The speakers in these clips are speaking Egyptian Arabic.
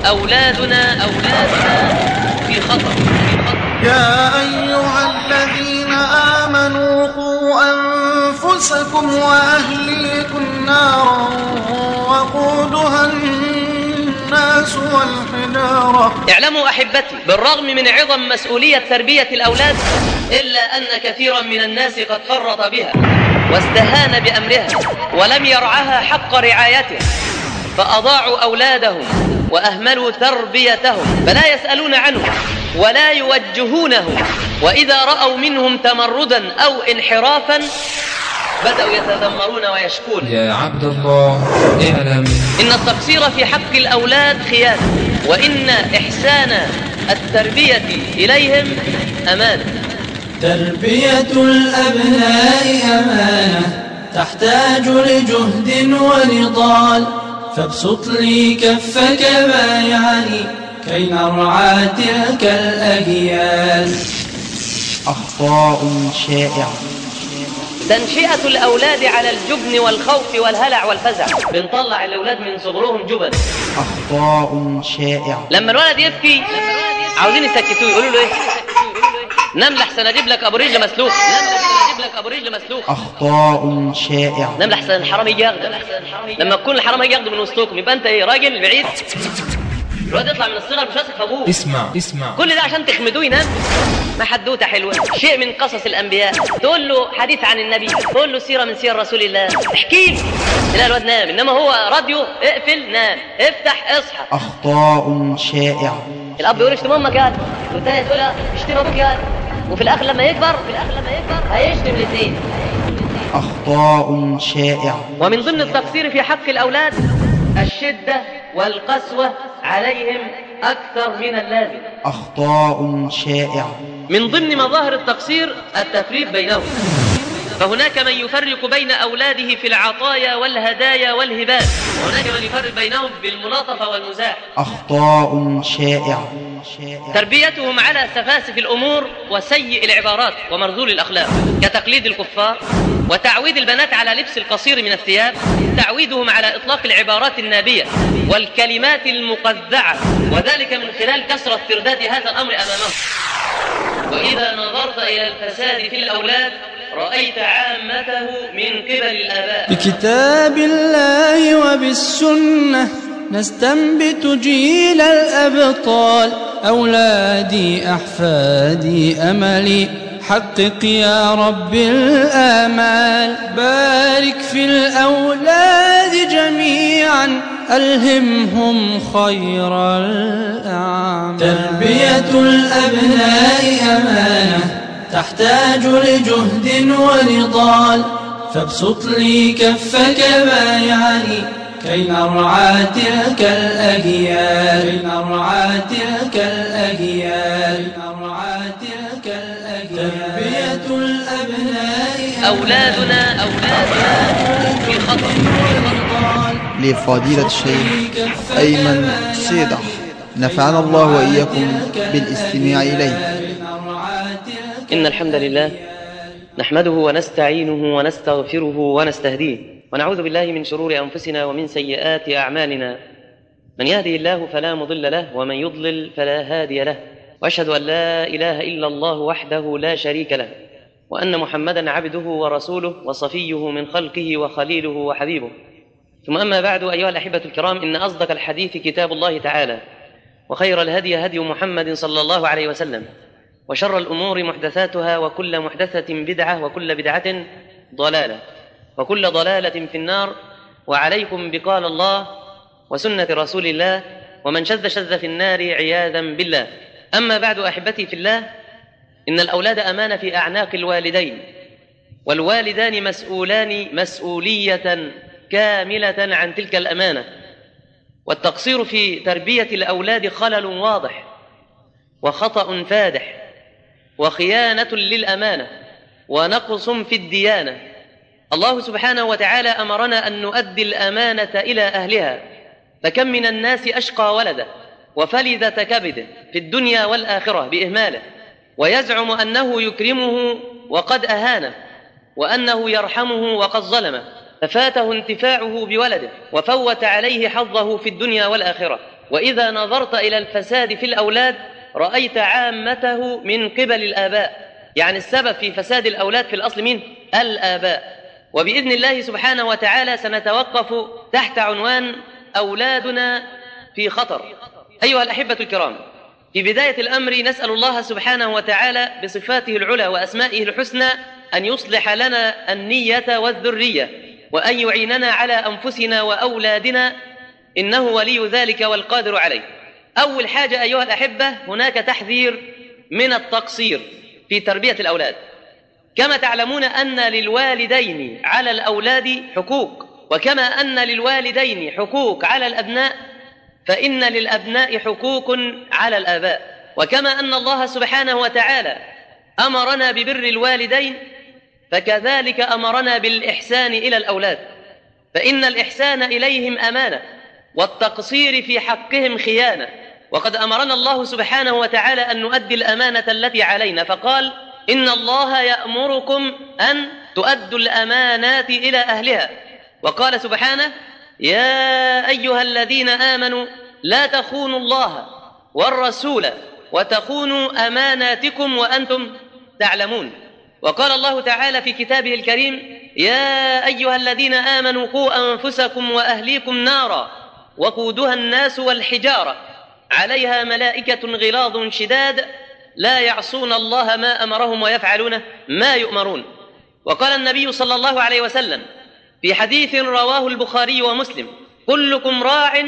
أولادنا أولادنا في خطر في خطر يا أيها الذين آمنوا قوا أنفسكم وأهليكم نارا وقودها الناس والحجارة اعلموا أحبتي بالرغم من عظم مسؤولية تربية الأولاد إلا أن كثيرا من الناس قد فرط بها واستهان بأمرها ولم يرعها حق رعايتها فأضاعوا أولادهم وأهملوا تربيتهم فلا يسألون عنهم ولا يوجهونهم وإذا رأوا منهم تمردا أو انحرافا بدأوا يتذمرون ويشكون يا عبد الله اعلم إن التقصير في حق الأولاد خيانة وإن إحسان التربية إليهم أمانة تربية الأبناء أمانة تحتاج لجهد ونضال فابسط لي كفك بايعني كي نرعى تلك الأجيال أخطاء شائعة تنشئة الأولاد على الجبن والخوف والهلع والفزع بنطلع الأولاد من صغرهم جبن أخطاء شائعة لما الولد يبكي عاوزين يسكتوه يقولوا له ايه نام لحسن اجيب لك ابو رجل مسلوخ نام لحسن اجيب لك ابو رجل مسلوخ أخطاء شائعة نام لحسن الحرام يجي ياخده لما تكون الحرام يجي ياخده من وسطكم يبقى انت ايه راجل بعيد الواد يطلع من الصغر مش واثق في ابوه اسمع اسمع كل ده عشان تخمدوه ينام ما حدوته حلوه شيء من قصص الانبياء تقول له حديث عن النبي تقول له سيره من سير رسول الله احكي لي تلاقي الواد نام انما هو راديو اقفل نام افتح اصحى أخطاء شائعة الاب يقول اشتم امك يعني والثانيه تقول اشتم ابوك يعني وفي الاخر لما يكبر في الاخر لما يكبر هيشتم الاثنين أخطاء شائعة ومن ضمن التقصير في حق الاولاد الشده والقسوه عليهم اكثر من اللازم أخطاء شائعة من ضمن مظاهر التقصير التفريق بينهم فهناك من يفرق بين أولاده في العطايا والهدايا والهبات وهناك من يفرق بينهم بالملاطفة والمزاح أخطاء شائعة تربيتهم على سفاسف الأمور وسيء العبارات ومرذول الأخلاق كتقليد الكفار وتعويد البنات على لبس القصير من الثياب تعويدهم على إطلاق العبارات النابية والكلمات المقذعة وذلك من خلال كثرة ترداد هذا الأمر أمامهم وإذا نظرت إلى الفساد في الأولاد رأيت عامته من قبل الآباء بكتاب الله وبالسنة نستنبت جيل الأبطال أولادي أحفادي أملي حقق يا رب الآمال بارك في الأولاد جميعا ألهمهم خير الأعمال تربية الأبناء أمانة تحتاج لجهد ونضال فابسط لي كفك بايعني كي نرعى تلك الأجيال كي نرعى تلك الأجيال كي نرعى تلك الأجيال تربية الأبناء أولادنا أولادنا في خطر في خطر لفضيلة الشيخ أيمن صيدح نفعنا الله وإياكم بالاستماع إليه إن الحمد لله نحمده ونستعينه ونستغفره ونستهديه ونعوذ بالله من شرور أنفسنا ومن سيئات أعمالنا من يهده الله فلا مضل له ومن يضلل فلا هادي له وأشهد أن لا إله إلا الله وحده لا شريك له وأن محمدا عبده ورسوله وصفيه من خلقه وخليله وحبيبه ثم أما بعد أيها الأحبة الكرام إن أصدق الحديث كتاب الله تعالى وخير الهدي هدي محمد صلى الله عليه وسلم وشر الأمور محدثاتها وكل محدثة بدعة وكل بدعة ضلالة وكل ضلالة في النار وعليكم بقال الله وسنة رسول الله ومن شذ شذ في النار عياذا بالله أما بعد أحبتي في الله إن الأولاد أمانة في أعناق الوالدين والوالدان مسؤولان مسؤولية كاملة عن تلك الأمانة والتقصير في تربية الأولاد خلل واضح وخطأ فادح وخيانة للأمانة ونقص في الديانة الله سبحانه وتعالى أمرنا أن نؤدي الأمانة إلى أهلها فكم من الناس أشقى ولده وفلذة كبده في الدنيا والآخرة بإهماله ويزعم أنه يكرمه وقد أهانه وأنه يرحمه وقد ظلمه ففاته انتفاعه بولده وفوت عليه حظه في الدنيا والآخرة وإذا نظرت إلى الفساد في الأولاد رأيت عامته من قبل الآباء يعني السبب في فساد الأولاد في الأصل مين؟ الآباء وبإذن الله سبحانه وتعالى سنتوقف تحت عنوان أولادنا في خطر أيها الأحبة الكرام في بداية الأمر نسأل الله سبحانه وتعالى بصفاته العلى وأسمائه الحسنى أن يصلح لنا النية والذرية وأن يعيننا على أنفسنا وأولادنا إنه ولي ذلك والقادر عليه أول حاجة أيها الأحبة هناك تحذير من التقصير في تربية الأولاد كما تعلمون أن للوالدين على الأولاد حقوق وكما أن للوالدين حقوق على الأبناء فإن للأبناء حقوق على الآباء وكما أن الله سبحانه وتعالى أمرنا ببر الوالدين فكذلك أمرنا بالإحسان إلى الأولاد فإن الإحسان إليهم أمانة والتقصير في حقهم خيانة وقد أمرنا الله سبحانه وتعالى أن نؤدي الأمانة التي علينا فقال إن الله يأمركم أن تؤدوا الأمانات إلى أهلها وقال سبحانه يا أيها الذين آمنوا لا تخونوا الله والرسول وتخونوا أماناتكم وأنتم تعلمون وقال الله تعالى في كتابه الكريم يا أيها الذين آمنوا قوا أنفسكم وأهليكم نارا وقودها الناس والحجارة عليها ملائكة غلاظ شداد لا يعصون الله ما أمرهم ويفعلون ما يؤمرون وقال النبي صلى الله عليه وسلم في حديث رواه البخاري ومسلم كلكم راع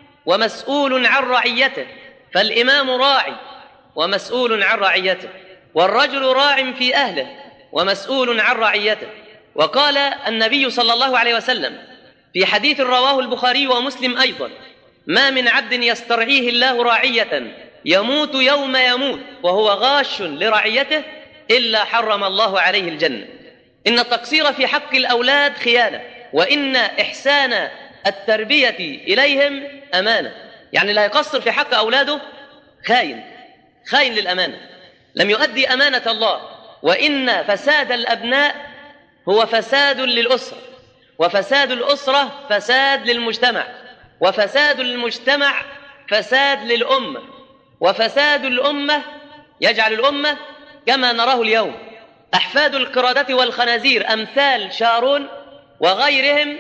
ومسؤول عن رعيته فالإمام راعي ومسؤول عن رعيته والرجل راع في أهله ومسؤول عن رعيته وقال النبي صلى الله عليه وسلم في حديث رواه البخاري ومسلم أيضا ما من عبد يسترعيه الله راعية يموت يوم يموت وهو غاش لرعيته إلا حرم الله عليه الجنة إن التقصير في حق الأولاد خيانة وإن إحسان التربية إليهم أمانة يعني لا يقصر في حق أولاده خاين خاين للأمانة لم يؤدي أمانة الله وإن فساد الأبناء هو فساد للأسرة وفساد الأسرة فساد للمجتمع وفساد المجتمع فساد للأمة وفساد الأمة يجعل الأمة كما نراه اليوم أحفاد القردة والخنازير أمثال شارون وغيرهم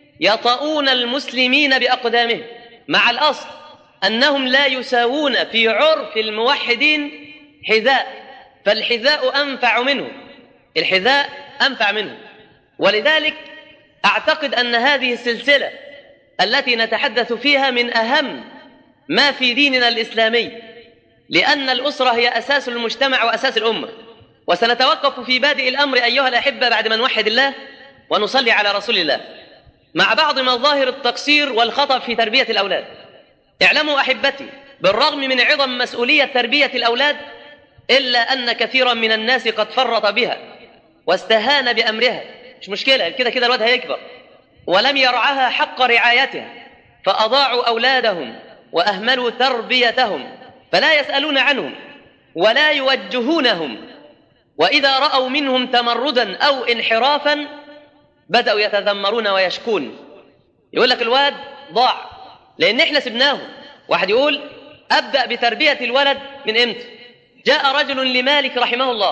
يطؤون المسلمين بأقدامهم مع الأصل أنهم لا يساوون في عرف الموحدين حذاء فالحذاء أنفع منه الحذاء أنفع منه ولذلك أعتقد أن هذه السلسلة التي نتحدث فيها من أهم ما في ديننا الإسلامي لأن الأسرة هي أساس المجتمع وأساس الأمة وسنتوقف في بادئ الأمر أيها الأحبة بعد ما نوحد الله ونصلي على رسول الله مع بعض مظاهر التقصير والخطأ في تربية الأولاد اعلموا أحبتي بالرغم من عظم مسؤولية تربية الأولاد إلا أن كثيرا من الناس قد فرط بها واستهان بأمرها مش مشكلة كده كده الواد هيكبر ولم يرعها حق رعايتها فأضاعوا أولادهم وأهملوا تربيتهم فلا يسألون عنهم ولا يوجهونهم وإذا رأوا منهم تمردا أو انحرافا بدأوا يتذمرون ويشكون يقول لك الواد ضاع لأن احنا سبناه واحد يقول أبدأ بتربية الولد من إمتى جاء رجل لمالك رحمه الله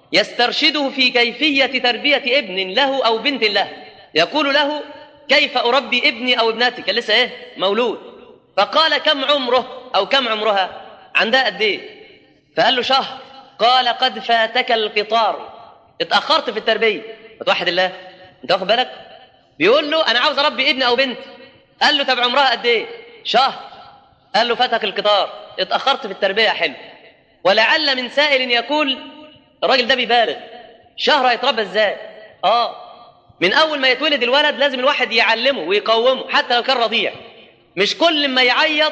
يسترشده في كيفية تربية ابن له أو بنت له يقول له كيف أربي ابني أو ابنتك لسه إيه مولود فقال كم عمره أو كم عمرها عندها قد إيه فقال له شهر قال قد فاتك القطار اتأخرت في التربية وتوحد الله انت واخد بالك بيقول له انا عاوز اربي ابن او بنت قال له طب عمرها قد ايه شهر قال له فاتك القطار اتأخرت في التربية حلو ولعل من سائل يقول الراجل ده بيبالغ شهر هيتربى ازاي اه من اول ما يتولد الولد لازم الواحد يعلمه ويقومه حتى لو كان رضيع مش كل ما يعيط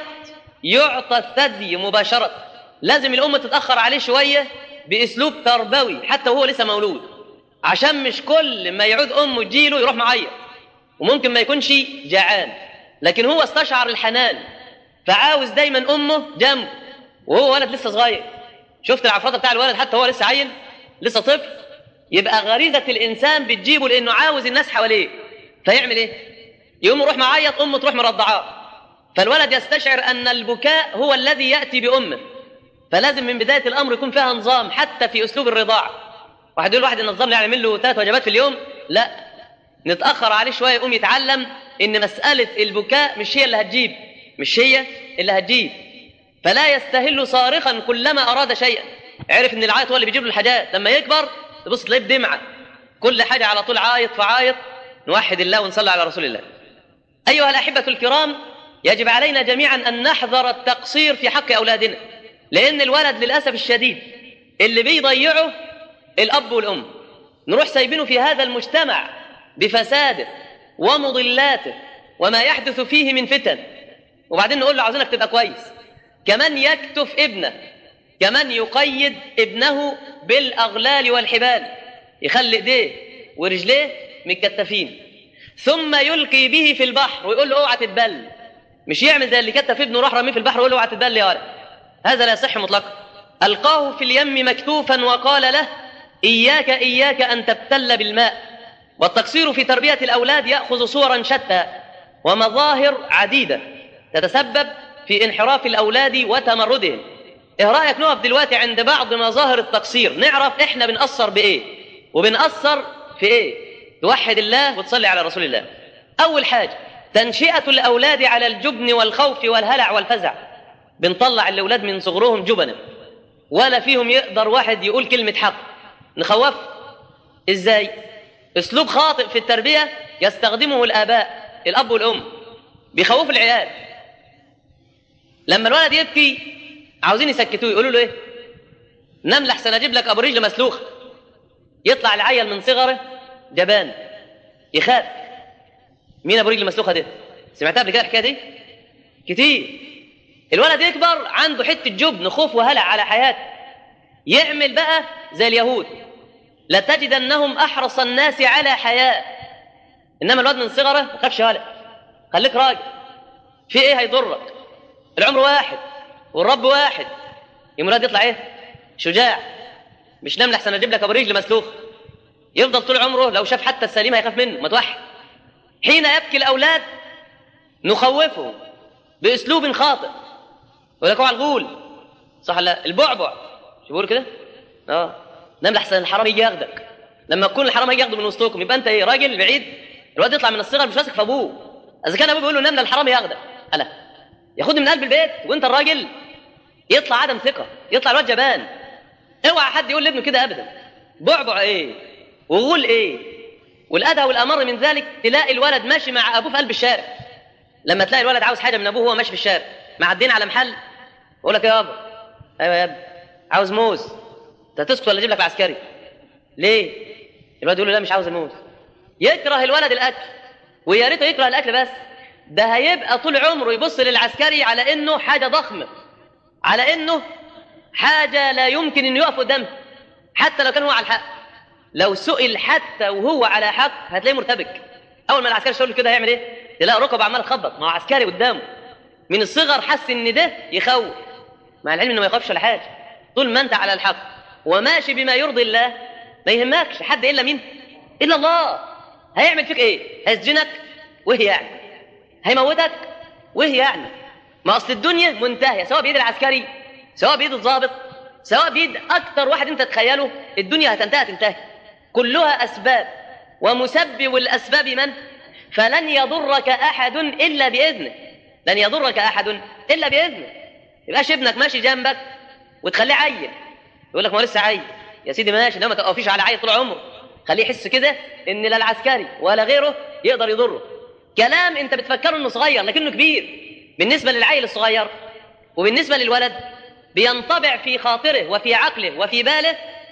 يعطى الثدي مباشرة لازم الأم تتأخر عليه شوية بأسلوب تربوي حتى وهو لسه مولود عشان مش كل ما يعود أمه تجيله يروح معيط وممكن ما يكونش جعان لكن هو استشعر الحنان فعاوز دايما أمه جنبه وهو ولد لسه صغير شفت العفرطة بتاع الولد حتى هو لسه عيل لسه طفل يبقى غريزة الإنسان بتجيبه لأنه عاوز الناس حواليه فيعمل إيه؟ يقوم يروح معيط أمه تروح مرضعاه فالولد يستشعر أن البكاء هو الذي يأتي بأمه فلازم من بداية الأمر يكون فيها نظام حتى في أسلوب الرضاعة واحد يقول واحد النظام يعني يعمل له ثلاث وجبات في اليوم لا نتأخر عليه شوية يقوم يتعلم إن مسألة البكاء مش هي اللي هتجيب مش هي اللي هتجيب فلا يستهل صارخا كلما أراد شيئا عرف إن العيط هو اللي بيجيب له الحاجات لما يكبر تبص تلاقيه بدمعة كل حاجة على طول عايط فعايط نوحد الله ونصلي على رسول الله أيها الأحبة الكرام يجب علينا جميعا أن نحذر التقصير في حق أولادنا لأن الولد للأسف الشديد اللي بيضيعه الأب والأم نروح سايبينه في هذا المجتمع بفساده ومضلاته وما يحدث فيه من فتن وبعدين نقول له عاوزينك تبقى كويس كمان يكتف ابنه كمان يقيد ابنه بالأغلال والحبال يخلي ايديه ورجليه متكتفين ثم يلقي به في البحر ويقول له اوعى تتبل مش يعمل زي اللي كتف ابنه وراح رميه في البحر ويقول له اوعى تتبل يا ولد هذا لا يصح مطلقا القاه في اليم مكتوفا وقال له اياك اياك ان تبتل بالماء والتقصير في تربيه الاولاد ياخذ صورا شتى ومظاهر عديده تتسبب في انحراف الاولاد وتمردهم ايه رايك نقف دلوقتي عند بعض مظاهر التقصير نعرف احنا بنقصر بايه وبنقصر في ايه توحد الله وتصلي على رسول الله اول حاجه تنشئه الاولاد على الجبن والخوف والهلع والفزع بنطلع الاولاد من صغرهم جبنا ولا فيهم يقدر واحد يقول كلمه حق نخوف ازاي اسلوب خاطئ في التربيه يستخدمه الاباء الاب والام بيخوفوا العيال لما الولد يبكي عاوزين يسكتوه يقولوا له ايه نام لحسن اجيب لك ابو رجل مسلوخه يطلع العيل من صغره جبان يخاف مين ابو رجل مسلوخه ده سمعتها قبل كده الحكايه دي كتير الولد يكبر عنده حته جبن خوف وهلع على حياته يعمل بقى زي اليهود لتجدنهم احرص الناس على حياه انما الواد من صغره ما تخافش هلع خليك راجل في ايه هيضرك العمر واحد والرب واحد يوم الواد يطلع ايه شجاع مش نام لحسن اجيب لك ابو رجل مسلوخ يفضل طول عمره لو شاف حتى السليم هيخاف منه ما توحد حين يبكي الاولاد نخوفهم باسلوب خاطئ يقول لك اوعى الغول صح لا البعبع شو بيقولوا كده اه نام لحسن الحرام يجي ياخدك لما تكون الحرام هيجي ياخده من وسطكم يبقى انت ايه راجل بعيد الواد يطلع من الصغر مش ماسك في ابوه اذا كان ابوه بيقول له نام الحرام ياخدك انا ياخدني من قلب البيت وانت الراجل يطلع عدم ثقه يطلع الواد جبان اوعى حد يقول لابنه كده ابدا بعبع ايه وغول ايه والادهى والامر من ذلك تلاقي الولد ماشي مع ابوه في قلب الشارع لما تلاقي الولد عاوز حاجه من ابوه وهو ماشي في الشارع معدين على محل يقول لك يا بابا ايوه يا ابني عاوز موز انت تسكت ولا اجيب لك العسكري ليه الولد يقول له لا مش عاوز الموز يكره الولد الاكل ويا ريته يكره الاكل بس ده هيبقى طول عمره يبص للعسكري على انه حاجه ضخمه على انه حاجه لا يمكن انه يقف قدامها حتى لو كان هو على الحق لو سئل حتى وهو على حق هتلاقيه مرتبك اول ما العسكري يقول له كده هيعمل ايه تلاقي ركبه عمال تخبط ما هو عسكري قدامه من الصغر حس ان ده يخوف مع العلم انه ما يخافش ولا حاجه طول ما انت على الحق وماشي بما يرضي الله ما يهمكش حد الا مين الا الله هيعمل فيك ايه هيسجنك وهي يعني هيموتك وهي يعني ما اصل الدنيا منتهيه سواء بايد العسكري سواء بايد الضابط سواء بايد اكتر واحد انت تخيله الدنيا هتنتهي تنتهي كلها اسباب ومسبب الاسباب من فلن يضرك احد الا باذنه لن يضرك احد الا باذنه يبقاش ابنك ماشي جنبك وتخليه عيل يقول لك ما هو لسه عيل يا سيدي ماشي انما ما توقفيش على عيل طول عمره خليه يحس كده ان لا العسكري ولا غيره يقدر يضره كلام انت بتفكره انه صغير لكنه كبير بالنسبه للعيل الصغير وبالنسبه للولد بينطبع في خاطره وفي عقله وفي باله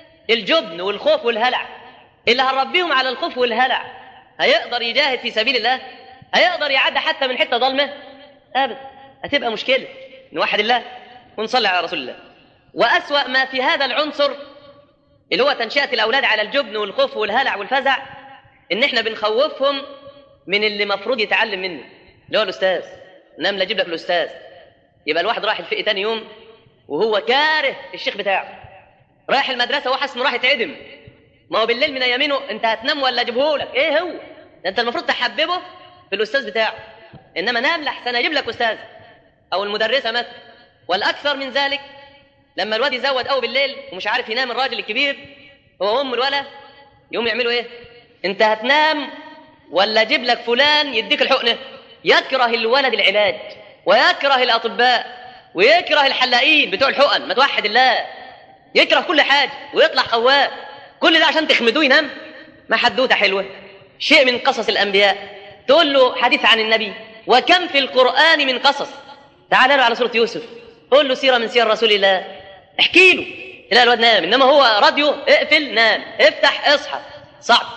الجبن والخوف والهلع اللي هنربيهم على الخوف والهلع هيقدر يجاهد في سبيل الله هيقدر يعدي حتى من حته ظلمه ابدا هتبقى مشكله نوحد الله ونصلي على رسول الله واسوا ما في هذا العنصر اللي هو تنشئه الاولاد على الجبن والخوف والهلع والفزع ان احنا بنخوفهم من اللي مفروض يتعلم منه اللي هو الاستاذ نام اجيب لك الاستاذ يبقى الواحد رايح الفقه تاني يوم وهو كاره الشيخ بتاعه رايح المدرسه وحاسس انه راح يتعدم ما هو بالليل من يمينه انت هتنام ولا اجيبه لك ايه هو ده انت المفروض تحببه في الاستاذ بتاعه انما نام لحسن اجيب لك استاذ او المدرسه مثلا والاكثر من ذلك لما الواد يزود قوي بالليل ومش عارف ينام الراجل الكبير هو ام الولد يقوم يعملوا ايه انت هتنام ولا اجيب لك فلان يديك الحقنه يكره الولد العلاج ويكره الاطباء ويكره الحلاقين بتوع الحقن ما توحد الله يكره كل حاجه ويطلع خواب كل ده عشان تخمدوه ينام ما حدوته حلوه شيء من قصص الانبياء تقول له حديث عن النبي وكم في القران من قصص تعال له على سوره يوسف قول له سيره من سير رسول الله احكي له لا الواد نام انما هو راديو اقفل نام افتح اصحى صعب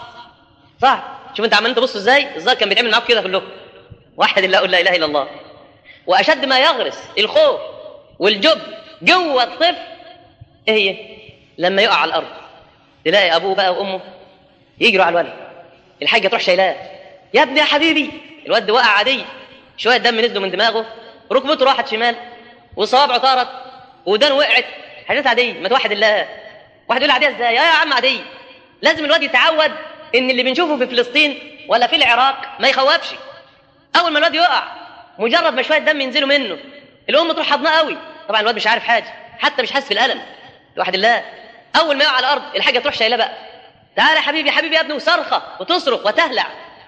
صعب شوف انت عمال تبص ازاي الظاهر كان بيتعمل معاك كده كلكم واحد الله قول لا اله الا الله واشد ما يغرس الخوف والجب جوه الطفل ايه هي لما يقع على الارض تلاقي ابوه بقى وامه يجروا على الولد الحاجه تروح شايلاه يا ابني يا حبيبي الواد وقع عادي شويه دم نزلوا من دماغه ركبته راحت شمال وصوابعه طارت ودانه وقعت حاجات عاديه ما توحد الله واحد يقول عاديه ازاي يا يا عم عاديه لازم الواد يتعود ان اللي بنشوفه في فلسطين ولا في العراق ما يخوفش اول ما الواد يقع مجرد ما شويه دم ينزلوا منه الام تروح حضناه قوي طبعا الواد مش عارف حاجه حتى مش حاسس بالالم واحد الله اول ما يقع على الارض الحاجه تروح شايلاه بقى تعالى يا حبيبي يا حبيبي يا ابني وصرخه وتصرخ وتهلع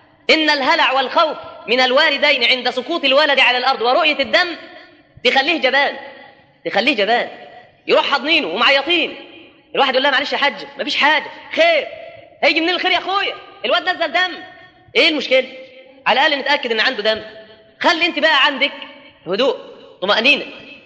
ان الهلع والخوف من الوالدين عند سقوط الولد على الارض ورؤيه الدم تخليه جبان تخليه جبان يروح حاضنينه ومعيطين الواحد يقول لها معلش يا حاج مفيش حاجه خير هيجي منين الخير يا اخويا الواد نزل دم ايه المشكله على الاقل نتاكد ان عنده دم خلي انت بقى عندك هدوء طمانينه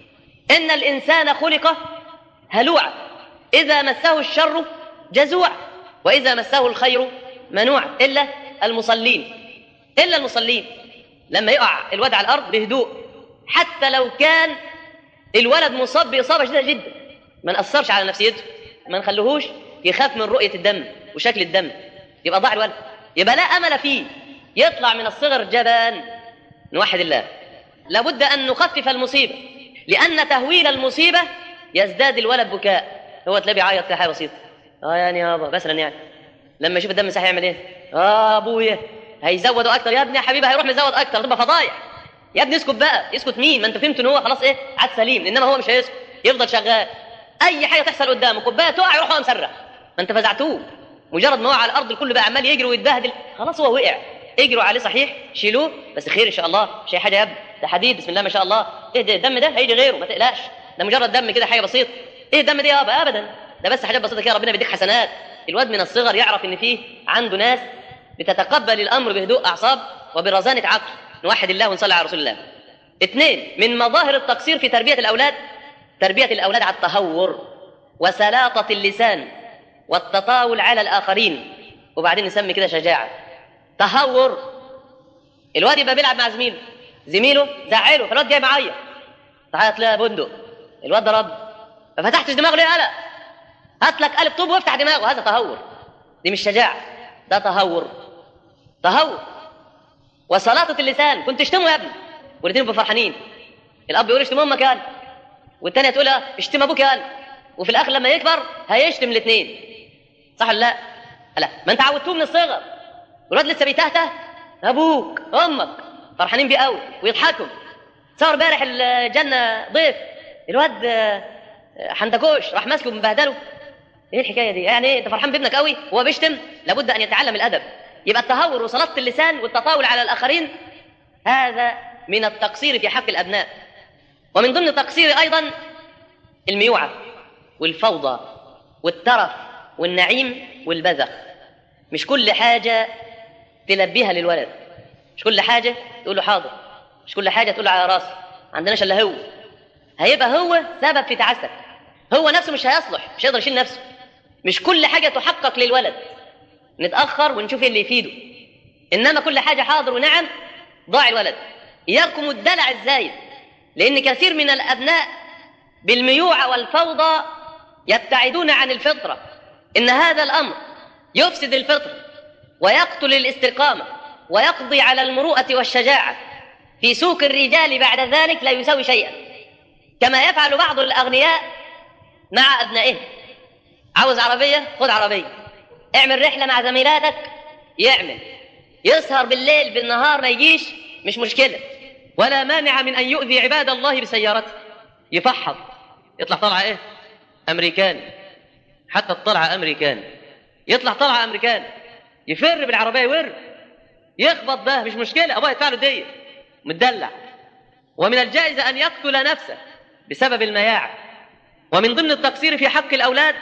ان الانسان خلق هلوعا اذا مسه الشر جزوعا واذا مسه الخير منوعا الا المصلين الا المصلين لما يقع الواد على الارض بهدوء حتى لو كان الولد مصاب باصابه شديده جدا ما ناثرش على نفسيته ما نخليهوش يخاف من رؤيه الدم وشكل الدم يبقى ضاع الولد يبقى لا امل فيه يطلع من الصغر جبان نوحد الله لابد ان نخفف المصيبه لان تهويل المصيبه يزداد الولد بكاء هو تلاقيه بيعيط في حاجه بسيطه اه يعني يابا مثلا يعني لما يشوف الدم صحيح يعمل ايه اه ابويا هيزودوا اكتر يا ابني يا حبيبي هيروح مزود اكتر تبقى فضايح يا ابني اسكت بقى اسكت مين ما انت فهمت ان هو خلاص ايه عاد سليم انما هو مش هيسكت يفضل شغال اي حاجه تحصل قدامه كوبايه تقع يروح هو مسرح ما انت فزعتوه مجرد ما هو على الارض الكل بقى عمال يجري ويتبهدل خلاص هو وقع اجروا عليه صحيح شيلوه بس خير ان شاء الله مش اي حاجه يا ابني ده حديد بسم الله ما شاء الله ايه ده الدم ده هيجي غيره ما تقلقش ده مجرد دم كده حاجه بسيطه ايه الدم ده يابا ابدا ده بس حاجات بسيطه كده ربنا بيديك حسنات الواد من الصغر يعرف ان فيه عنده ناس بتتقبل الامر بهدوء اعصاب وبرزانه عقل نوحد الله ونصلي على رسول الله اثنين من مظاهر التقصير في تربيه الاولاد تربيه الاولاد على التهور وسلاطه اللسان والتطاول على الاخرين وبعدين نسمي كده شجاعه تهور الواد يبقى بيلعب مع زميله زميله زعله فالواد جاي معايا تعالى تلاقي بندق الواد ضرب ما فتحتش دماغه ليه قلق هات لك قلب طوب وافتح دماغه هذا تهور دي مش شجاعه ده تهور تهور وسلاطه اللسان كنت تشتمه يا ابني والاثنين يبقوا فرحانين الاب يقول اشتم امك قال والثانيه تقول اشتم ابوك قال وفي الاخر لما يكبر هيشتم الاثنين صح ولا لا؟ لا ما انت عودتوه من الصغر والواد لسه بيتهته ابوك امك فرحانين بيه قوي ويضحكوا صور امبارح الجنه ضيف الواد حندكوش راح ماسكه ومبهدله ايه الحكايه دي يعني ايه انت فرحان بابنك قوي هو بيشتم لابد ان يتعلم الادب يبقى التهور وسلطه اللسان والتطاول على الاخرين هذا من التقصير في حق الابناء ومن ضمن التقصير ايضا الميوعه والفوضى والترف والنعيم والبذخ مش كل حاجه تلبيها للولد مش كل حاجه تقول له حاضر مش كل حاجه تقول له على راسي عندناش الا هو هيبقى هو سبب في تعسك هو نفسه مش هيصلح مش هيقدر يشيل نفسه مش كل حاجه تحقق للولد نتاخر ونشوف اللي يفيده انما كل حاجه حاضر ونعم ضاع الولد اياكم الدلع الزايد لان كثير من الابناء بالميوعه والفوضى يبتعدون عن الفطره ان هذا الامر يفسد الفطره ويقتل الاستقامه ويقضي على المروءه والشجاعه في سوق الرجال بعد ذلك لا يساوي شيئا كما يفعل بعض الاغنياء مع ابنائهم عاوز عربيه خد عربيه اعمل رحله مع زميلاتك يعمل يسهر بالليل بالنهار ما يجيش مش مشكله ولا مانع من أن يؤذي عباد الله بسيارته يفحط يطلع طلعة إيه أمريكان حتى الطلعة أمريكان يطلع طلعة أمريكان يفر بالعربية يور يخبط ده مش مشكلة أبوه يدفع له دية متدلع ومن الجائز أن يقتل نفسه بسبب المياعة ومن ضمن التقصير في حق الأولاد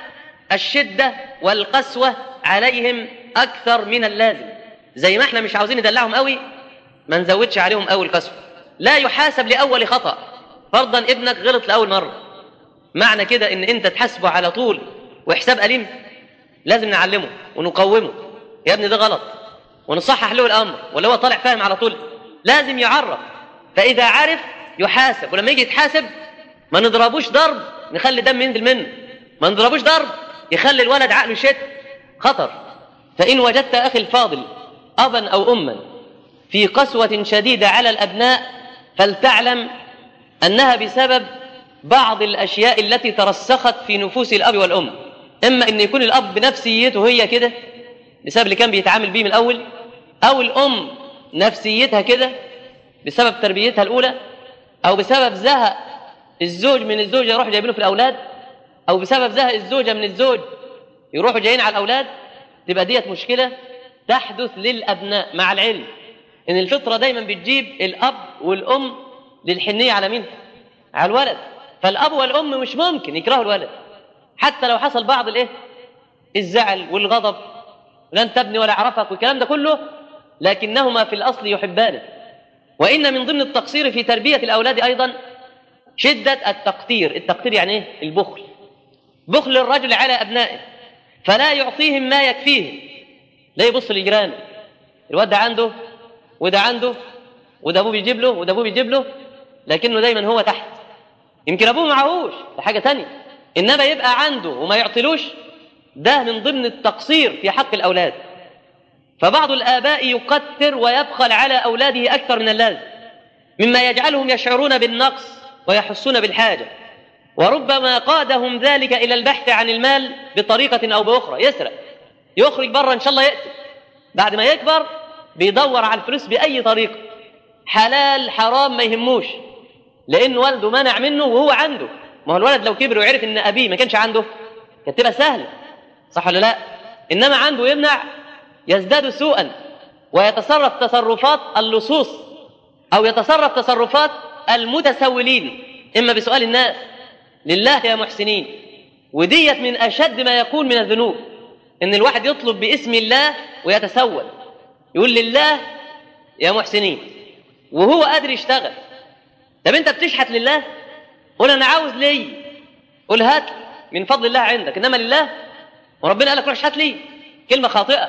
الشدة والقسوة عليهم أكثر من اللازم زي ما احنا مش عاوزين ندلعهم قوي ما نزودش عليهم قوي القسوة لا يحاسب لأول خطأ فرضا ابنك غلط لأول مرة معنى كده ان انت تحاسبه على طول وحساب أليم لازم نعلمه ونقومه يا ابني ده غلط ونصحح له الأمر ولا هو طالع فاهم على طول لازم يعرف فإذا عرف يحاسب ولما يجي يتحاسب ما نضربوش ضرب نخلي دم ينزل منه ما نضربوش ضرب يخلي الولد عقله يشت خطر فإن وجدت أخي الفاضل أبا أو أما في قسوة شديدة على الأبناء فلتعلم أنها بسبب بعض الأشياء التي ترسخت في نفوس الأب والأم إما أن يكون الأب بنفسيته هي كده بسبب اللي كان بيتعامل بيه من الأول أو الأم نفسيتها كده بسبب تربيتها الأولى أو بسبب زهق الزوج من الزوجة يروح جايبينه في الأولاد أو بسبب زهق الزوجة من الزوج يروحوا جايين على الأولاد تبقى ديت مشكلة تحدث للأبناء مع العلم إن الفطرة دايما بتجيب الأب والأم للحنية على مين؟ على الولد فالأب والأم مش ممكن يكرهوا الولد حتى لو حصل بعض الإيه؟ الزعل والغضب لن تبني ولا أعرفك والكلام ده كله لكنهما في الأصل يحبانه وإن من ضمن التقصير في تربية الأولاد أيضا شدة التقتير التقتير يعني إيه؟ البخل بخل الرجل على أبنائه فلا يعطيهم ما يكفيهم لا يبص لجيرانه الواد ده عنده وده عنده وده ابوه بيجيب له وده ابوه بيجيب له لكنه دايما هو تحت يمكن ابوه معهوش ده حاجه تانية انما يبقى عنده وما يعطلوش ده من ضمن التقصير في حق الاولاد فبعض الاباء يقتر ويبخل على اولاده اكثر من اللازم مما يجعلهم يشعرون بالنقص ويحسون بالحاجه وربما قادهم ذلك الى البحث عن المال بطريقه او باخرى يسرق يخرج بره ان شاء الله يقتل بعد ما يكبر بيدور على الفلوس باي طريقه حلال حرام ما يهموش لان والده منع منه وهو عنده ما هو الولد لو كبر وعرف ان ابيه ما كانش عنده كانت تبقى سهله صح ولا لا انما عنده يمنع يزداد سوءا ويتصرف تصرفات اللصوص او يتصرف تصرفات المتسولين اما بسؤال الناس لله يا محسنين وديت من اشد ما يكون من الذنوب ان الواحد يطلب باسم الله ويتسول يقول لله يا محسنين وهو قادر يشتغل طب انت بتشحت لله قول انا عاوز لي قول هات من فضل الله عندك انما لله وربنا قال لك روح اشحت لي كلمه خاطئه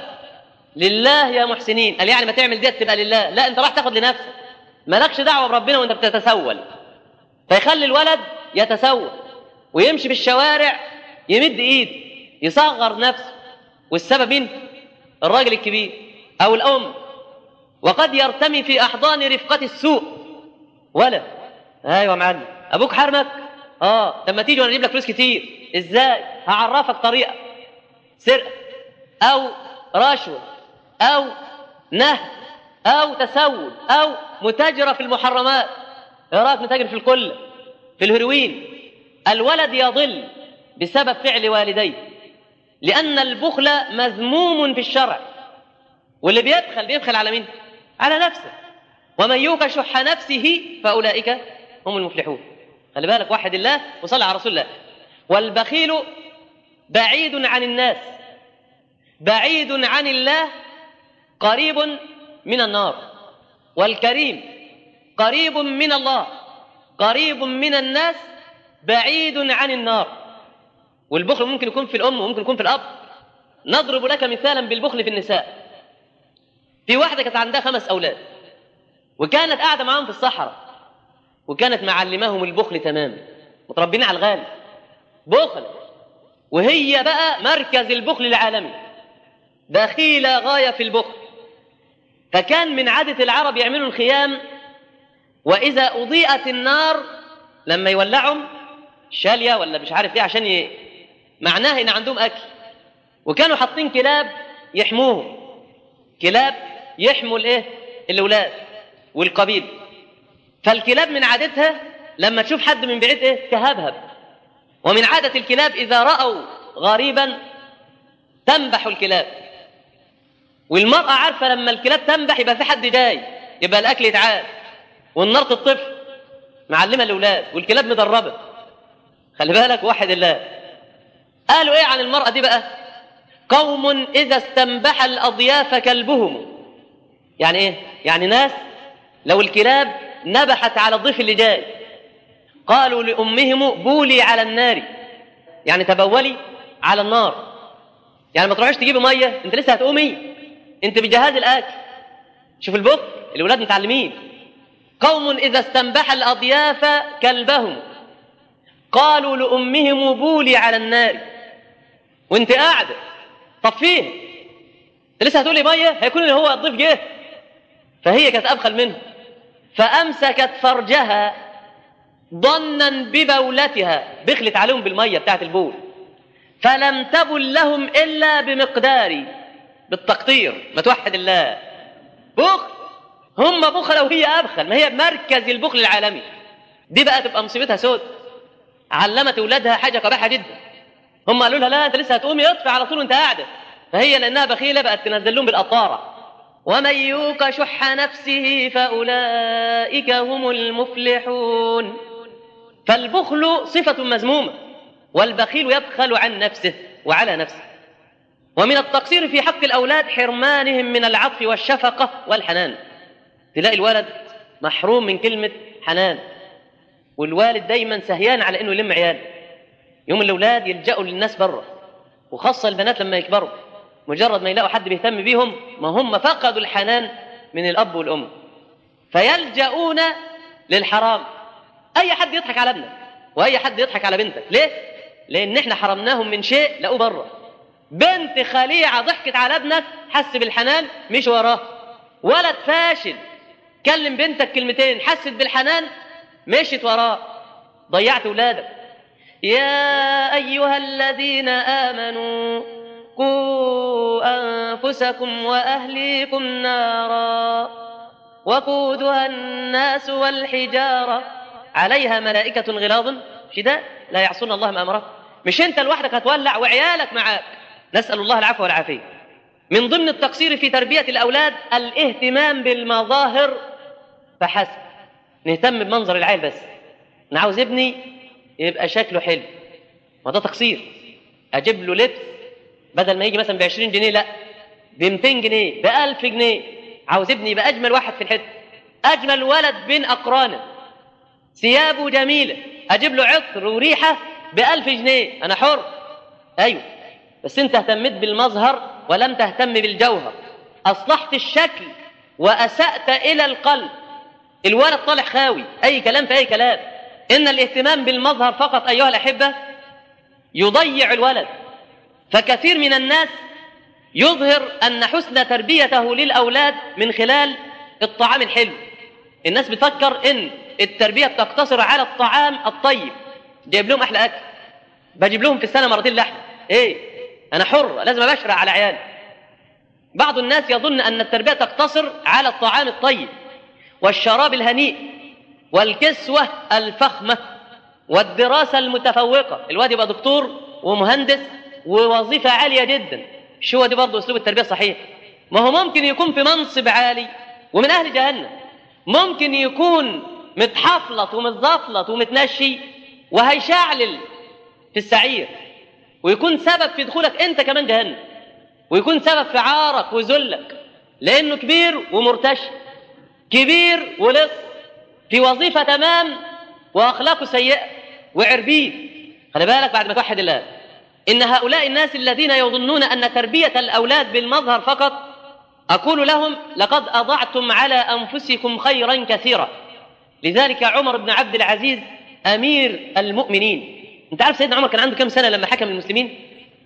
لله يا محسنين قال يعني ما تعمل ديت تبقى لله لا انت راح تاخد لنفسك مالكش دعوه بربنا وانت بتتسول فيخلي الولد يتسول ويمشي في الشوارع يمد ايد يصغر نفسه والسبب مين الراجل الكبير او الام وقد يرتمي في احضان رفقه السوء ولا ايوه يا معلم ابوك حرمك اه لما تيجي وانا اجيب لك فلوس كتير ازاي هعرفك طريقه سرقه او رشوه او نهب او تسول او متاجره في المحرمات ايه رايك نتاجر في الكل في الهيروين الولد يضل بسبب فعل والديه لأن البخل مذموم في الشرع واللي بيبخل بيبخل على مين؟ على نفسه ومن يوق شح نفسه فأولئك هم المفلحون خلي بالك وحد الله وصلى على رسول الله والبخيل بعيد عن الناس بعيد عن الله قريب من النار والكريم قريب من الله قريب من الناس بعيد عن النار والبخل ممكن يكون في الأم وممكن يكون في الأب نضرب لك مثالا بالبخل في النساء في واحدة كانت عندها خمس أولاد وكانت قاعدة معاهم في الصحراء وكانت معلماهم البخل تماما متربين على الغالي بخل وهي بقى مركز البخل العالمي بخيلة غاية في البخل فكان من عادة العرب يعملوا الخيام وإذا أضيئت النار لما يولعهم شالية ولا مش عارف إيه عشان ي... معناه إن عندهم أكل وكانوا حاطين كلاب يحموهم كلاب يحموا الإيه الأولاد والقبيل فالكلاب من عادتها لما تشوف حد من بعيد ايه تهبهب ومن عادة الكلاب إذا رأوا غريبا تنبح الكلاب والمرأة عارفة لما الكلاب تنبح يبقى في حد جاي يبقى الأكل يتعاد والنار تطفي معلمة الأولاد والكلاب مدربة خلي بالك واحد الله قالوا ايه عن المرأة دي بقى قوم إذا استنبح الأضياف كلبهم يعني ايه يعني ناس لو الكلاب نبحت على الضيف اللي جاي قالوا لأمهم بولي على النار يعني تبولي على النار يعني ما تروحيش تجيبي ميه انت لسه هتقومي انت بجهاز الاكل شوف البخ الاولاد متعلمين قوم اذا استنبح الاضياف كلبهم قالوا لامهم بولي على النار وانت قاعده طفيه انت لسه هتقولي ميه هيكون اللي هو الضيف جه فهي كانت ابخل منه فامسكت فرجها ظنا ببولتها بخلت عليهم بالميه بتاعت البول فلم تبل لهم الا بمقدار بالتقطير ما توحد الله بخل هم بخل وهي ابخل ما هي مركز البخل العالمي دي بقى تبقى مصيبتها سود علمت اولادها حاجه قبيحه جدا هم قالوا لها لا انت لسه هتقومي اطفي على طول وانت قاعده فهي لانها بخيله بقت تنزل لهم بالقطاره ومن يوق شح نفسه فاولئك هم المفلحون فالبخل صفه مذمومه والبخيل يبخل عن نفسه وعلى نفسه ومن التقصير في حق الأولاد حرمانهم من العطف والشفقة والحنان تلاقي الولد محروم من كلمة حنان والوالد دايما سهيان على انه يلم عياله يوم الاولاد يلجأوا للناس بره وخاصة البنات لما يكبروا مجرد ما يلاقوا حد بيهتم بيهم ما هم فقدوا الحنان من الاب والام فيلجؤون للحرام اي حد يضحك على ابنك واي حد يضحك على بنتك ليه لان احنا حرمناهم من شيء لقوه بره بنت خليعه ضحكت على ابنك حس بالحنان مش وراه ولد فاشل كلم بنتك كلمتين حست بالحنان مشيت وراه ضيعت ولادك يا ايها الذين امنوا قوا انفسكم واهليكم نارا وقودها الناس والحجاره عليها ملائكه غلاظ شداد لا يعصون الله ما امره مش انت لوحدك هتولع وعيالك معاك نسال الله العفو والعافيه من ضمن التقصير في تربيه الاولاد الاهتمام بالمظاهر فحسب نهتم بمنظر العيل بس انا عاوز ابني يبقى شكله حلو ما ده تقصير اجيب له لبس بدل ما يجي مثلا ب 20 جنيه لا ب 200 جنيه ب 1000 جنيه عاوز ابني يبقى اجمل واحد في الحته اجمل ولد بين اقرانه ثيابه جميله اجيب له عطر وريحه ب 1000 جنيه انا حر ايوه بس انت اهتميت بالمظهر ولم تهتم بالجوهر اصلحت الشكل واسات الى القلب الولد طالع خاوي اي كلام في اي كلام ان الاهتمام بالمظهر فقط ايها الاحبه يضيع الولد فكثير من الناس يظهر ان حسن تربيته للاولاد من خلال الطعام الحلو الناس بتفكر ان التربيه بتقتصر على الطعام الطيب جايب لهم احلى اكل بجيب لهم في السنه مرتين لحمه ايه انا حر لازم ابشرع على عيالي بعض الناس يظن ان التربيه تقتصر على الطعام الطيب والشراب الهنيء والكسوه الفخمه والدراسه المتفوقه الواد يبقى دكتور ومهندس ووظيفه عاليه جدا شو هو دي برضه اسلوب التربيه الصحيح ما هو ممكن يكون في منصب عالي ومن اهل جهنم ممكن يكون متحفلط ومتزفلط ومتنشي وهيشعلل في السعير ويكون سبب في دخولك انت كمان جهنم ويكون سبب في عارك وذلك لانه كبير ومرتشي كبير ولص في وظيفه تمام واخلاقه سيئه وعربيد خلي بالك بعد ما توحد الله ان هؤلاء الناس الذين يظنون ان تربيه الاولاد بالمظهر فقط اقول لهم لقد اضعتم على انفسكم خيرا كثيرا لذلك عمر بن عبد العزيز امير المؤمنين انت عارف سيدنا عمر كان عنده كم سنه لما حكم المسلمين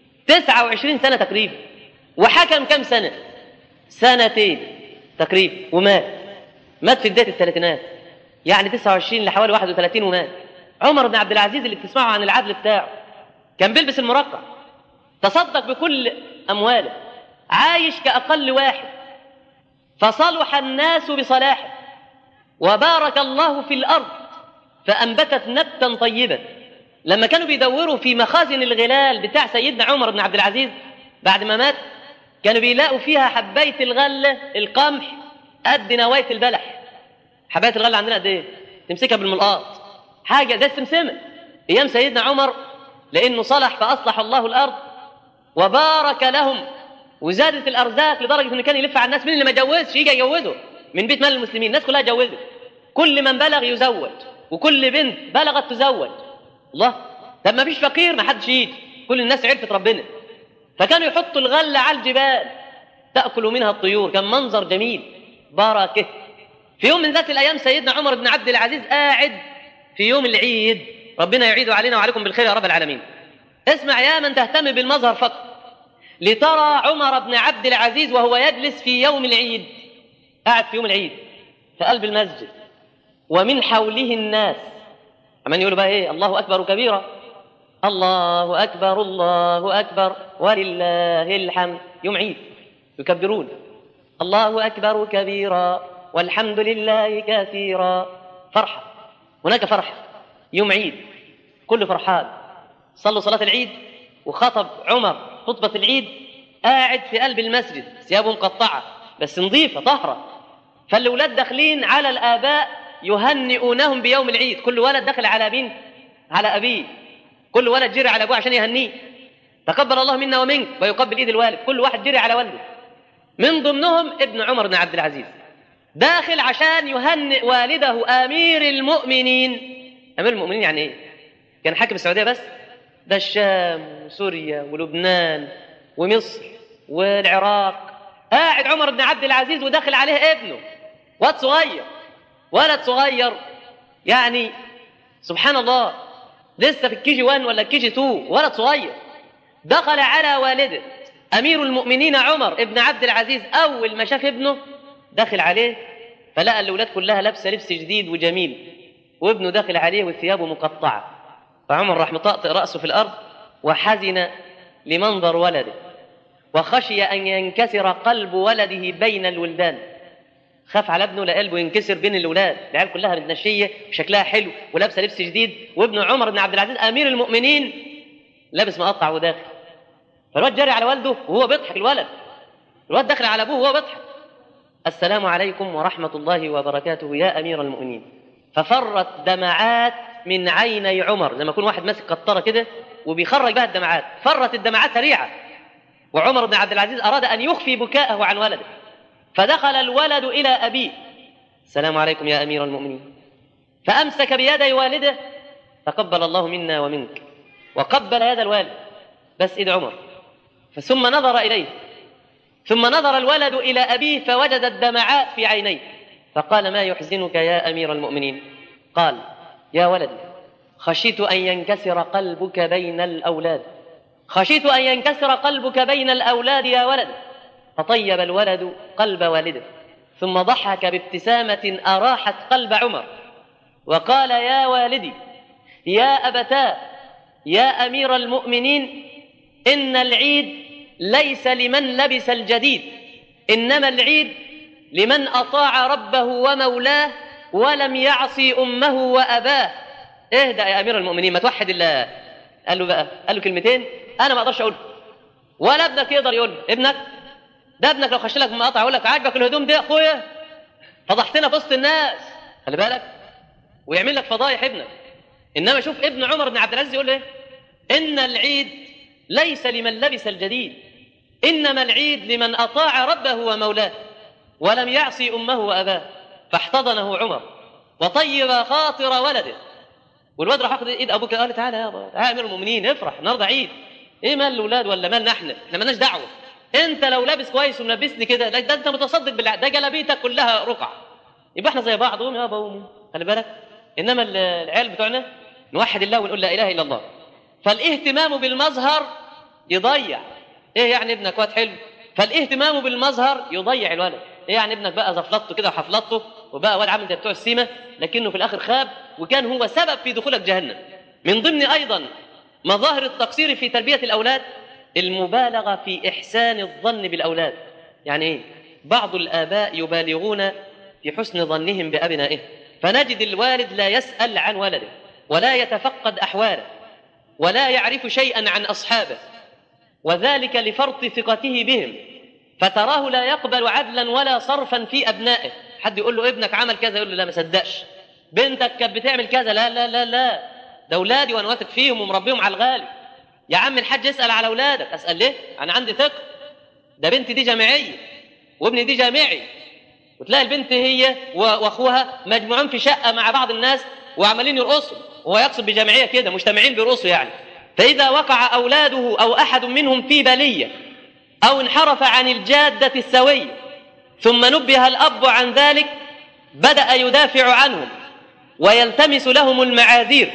29 سنه تقريبا وحكم كم سنه سنتين تقريبا ومات مات في بدايه الثلاثينات يعني 29 لحوالي 31 ومات عمر بن عبد العزيز اللي بتسمعوا عن العدل بتاعه كان بيلبس المرقع تصدق بكل امواله عايش كاقل واحد فصلح الناس بصلاحه وبارك الله في الأرض فأنبتت نبتا طيبا لما كانوا بيدوروا في مخازن الغلال بتاع سيدنا عمر بن عبد العزيز بعد ما مات كانوا بيلاقوا فيها حباية الغلة القمح قد نواية البلح حباية الغلة عندنا قد ايه؟ تمسكها بالملقاط حاجة زي السمسمة أيام سيدنا عمر لأنه صلح فأصلح الله الأرض وبارك لهم وزادت الأرزاق لدرجة إنه كان يلف على الناس مين اللي ما جوزش يجي يجوزه من بيت مال المسلمين الناس كلها جوزت كل من بلغ يزوج وكل بنت بلغت تزوج الله طب ما فيش فقير ما حدش يجي كل الناس عرفت ربنا فكانوا يحطوا الغلة على الجبال تأكل منها الطيور كان منظر جميل بركة في يوم من ذات الأيام سيدنا عمر بن عبد العزيز قاعد في يوم العيد ربنا يعيد علينا وعليكم بالخير يا رب العالمين اسمع يا من تهتم بالمظهر فقط لترى عمر بن عبد العزيز وهو يجلس في يوم العيد قاعد في يوم العيد في قلب المسجد ومن حوله الناس عمال يقولوا بقى ايه الله اكبر كبيرا الله اكبر الله اكبر ولله الحمد يوم عيد يكبرون الله اكبر كبيرا والحمد لله كثيرا فرحه هناك فرحه يوم عيد كل فرحان صلوا صلاه العيد وخطب عمر خطبه العيد قاعد في قلب المسجد ثيابه مقطعه بس نظيفه طهره فالاولاد داخلين على الاباء يهنئونهم بيوم العيد كل ولد دخل على مين على ابيه كل ولد جري على ابوه عشان يهنيه تقبل الله منا ومنك ويقبل ايد الوالد كل واحد جري على والده من ضمنهم ابن عمر بن عبد العزيز داخل عشان يهنئ والده امير المؤمنين امير المؤمنين يعني ايه كان حاكم السعوديه بس ده الشام وسوريا ولبنان ومصر والعراق قاعد عمر بن عبد العزيز وداخل عليه ابنه واد صغير ولد صغير يعني سبحان الله لسه في الكي جي 1 ولا الكي جي 2 ولد صغير دخل على والده امير المؤمنين عمر ابن عبد العزيز اول ما شاف ابنه دخل عليه فلقى الاولاد كلها لابسه لبس جديد وجميل وابنه داخل عليه وثيابه مقطعه فعمر راح مطأطئ راسه في الارض وحزن لمنظر ولده وخشي ان ينكسر قلب ولده بين الولدان خاف على ابنه لقلبه ينكسر بين الاولاد العيال كلها متنشيه وشكلها حلو ولابسه لبس جديد وابن عمر بن عبد العزيز امير المؤمنين لابس مقطع وداخل فالواد جري على والده وهو بيضحك الولد الواد داخل على ابوه وهو بيضحك السلام عليكم ورحمه الله وبركاته يا امير المؤمنين ففرت دمعات من عيني عمر زي ما يكون واحد ماسك قطره كده وبيخرج بها الدمعات فرت الدمعات سريعه وعمر بن عبد العزيز اراد ان يخفي بكاءه عن ولده فدخل الولد إلى أبيه السلام عليكم يا أمير المؤمنين فأمسك بيدي والده تقبل الله منا ومنك وقبل يد الوالد بس إيد عمر ثم نظر إليه ثم نظر الولد إلى أبيه فوجد الدمعات في عينيه فقال ما يحزنك يا أمير المؤمنين قال يا ولدي خشيت أن ينكسر قلبك بين الأولاد خشيت أن ينكسر قلبك بين الأولاد يا ولد فطيب الولد قلب والده ثم ضحك بابتسامة أراحت قلب عمر وقال يا والدي يا أبتاه يا أمير المؤمنين إن العيد ليس لمن لبس الجديد إنما العيد لمن أطاع ربه ومولاه ولم يعصي أمه وأباه اهدأ يا أمير المؤمنين ما توحد الله قال له بقى قال له كلمتين أنا ما أقدرش أقول ولا ابنك يقدر يقول ابنك ده ابنك لو خش لك مقاطع يقول لك عاجبك الهدوم دي يا اخويا فضحتنا في وسط الناس خلي بالك ويعمل لك فضايح ابنك انما شوف ابن عمر بن عبد العزيز يقول ايه ان العيد ليس لمن لبس الجديد انما العيد لمن اطاع ربه ومولاه ولم يعصي امه واباه فاحتضنه عمر وطيب خاطر ولده والواد راح ياخد ايد ابوك قال تعالى يا ابا تعالى امير المؤمنين افرح النهارده عيد ايه مال الاولاد ولا مالنا احنا احنا مالناش دعوه انت لو لابس كويس وملبسني كده ده, ده انت متصدق بالله ده جلابيتك كلها رقع يبقى احنا زي بعض قوم يابا قوم خلي بالك انما العيال بتوعنا نوحد الله ونقول لا اله الا الله فالاهتمام بالمظهر يضيع ايه يعني ابنك واد حلو فالاهتمام بالمظهر يضيع الولد ايه يعني ابنك بقى زفلطته كده وحفلطته وبقى واد عامل زي بتوع السيمه لكنه في الاخر خاب وكان هو سبب في دخولك جهنم من ضمن ايضا مظاهر التقصير في تربيه الاولاد المبالغه في احسان الظن بالاولاد يعني ايه بعض الاباء يبالغون في حسن ظنهم بابنائهم فنجد الوالد لا يسأل عن ولده ولا يتفقد أحواله ولا يعرف شيئا عن أصحابه وذلك لفرط ثقته بهم فتراه لا يقبل عدلا ولا صرفا في أبنائه حد يقول له ابنك عمل كذا يقول له لا ما صدقش بنتك كانت بتعمل كذا لا لا لا لا ده اولادي وانا واثق فيهم ومربيهم على الغالي يا عم الحاج اسال على اولادك اسال ليه انا عندي ثقه ده بنتي دي جامعيه وابني دي جامعي وتلاقي البنت هي و- واخوها مجموعين في شقه مع بعض الناس وعمالين يرقصوا وهو يقصد بجمعيه كده مجتمعين بيرقصوا يعني فاذا وقع اولاده او احد منهم في بليه او انحرف عن الجاده السويه ثم نبه الاب عن ذلك بدا يدافع عنهم ويلتمس لهم المعاذير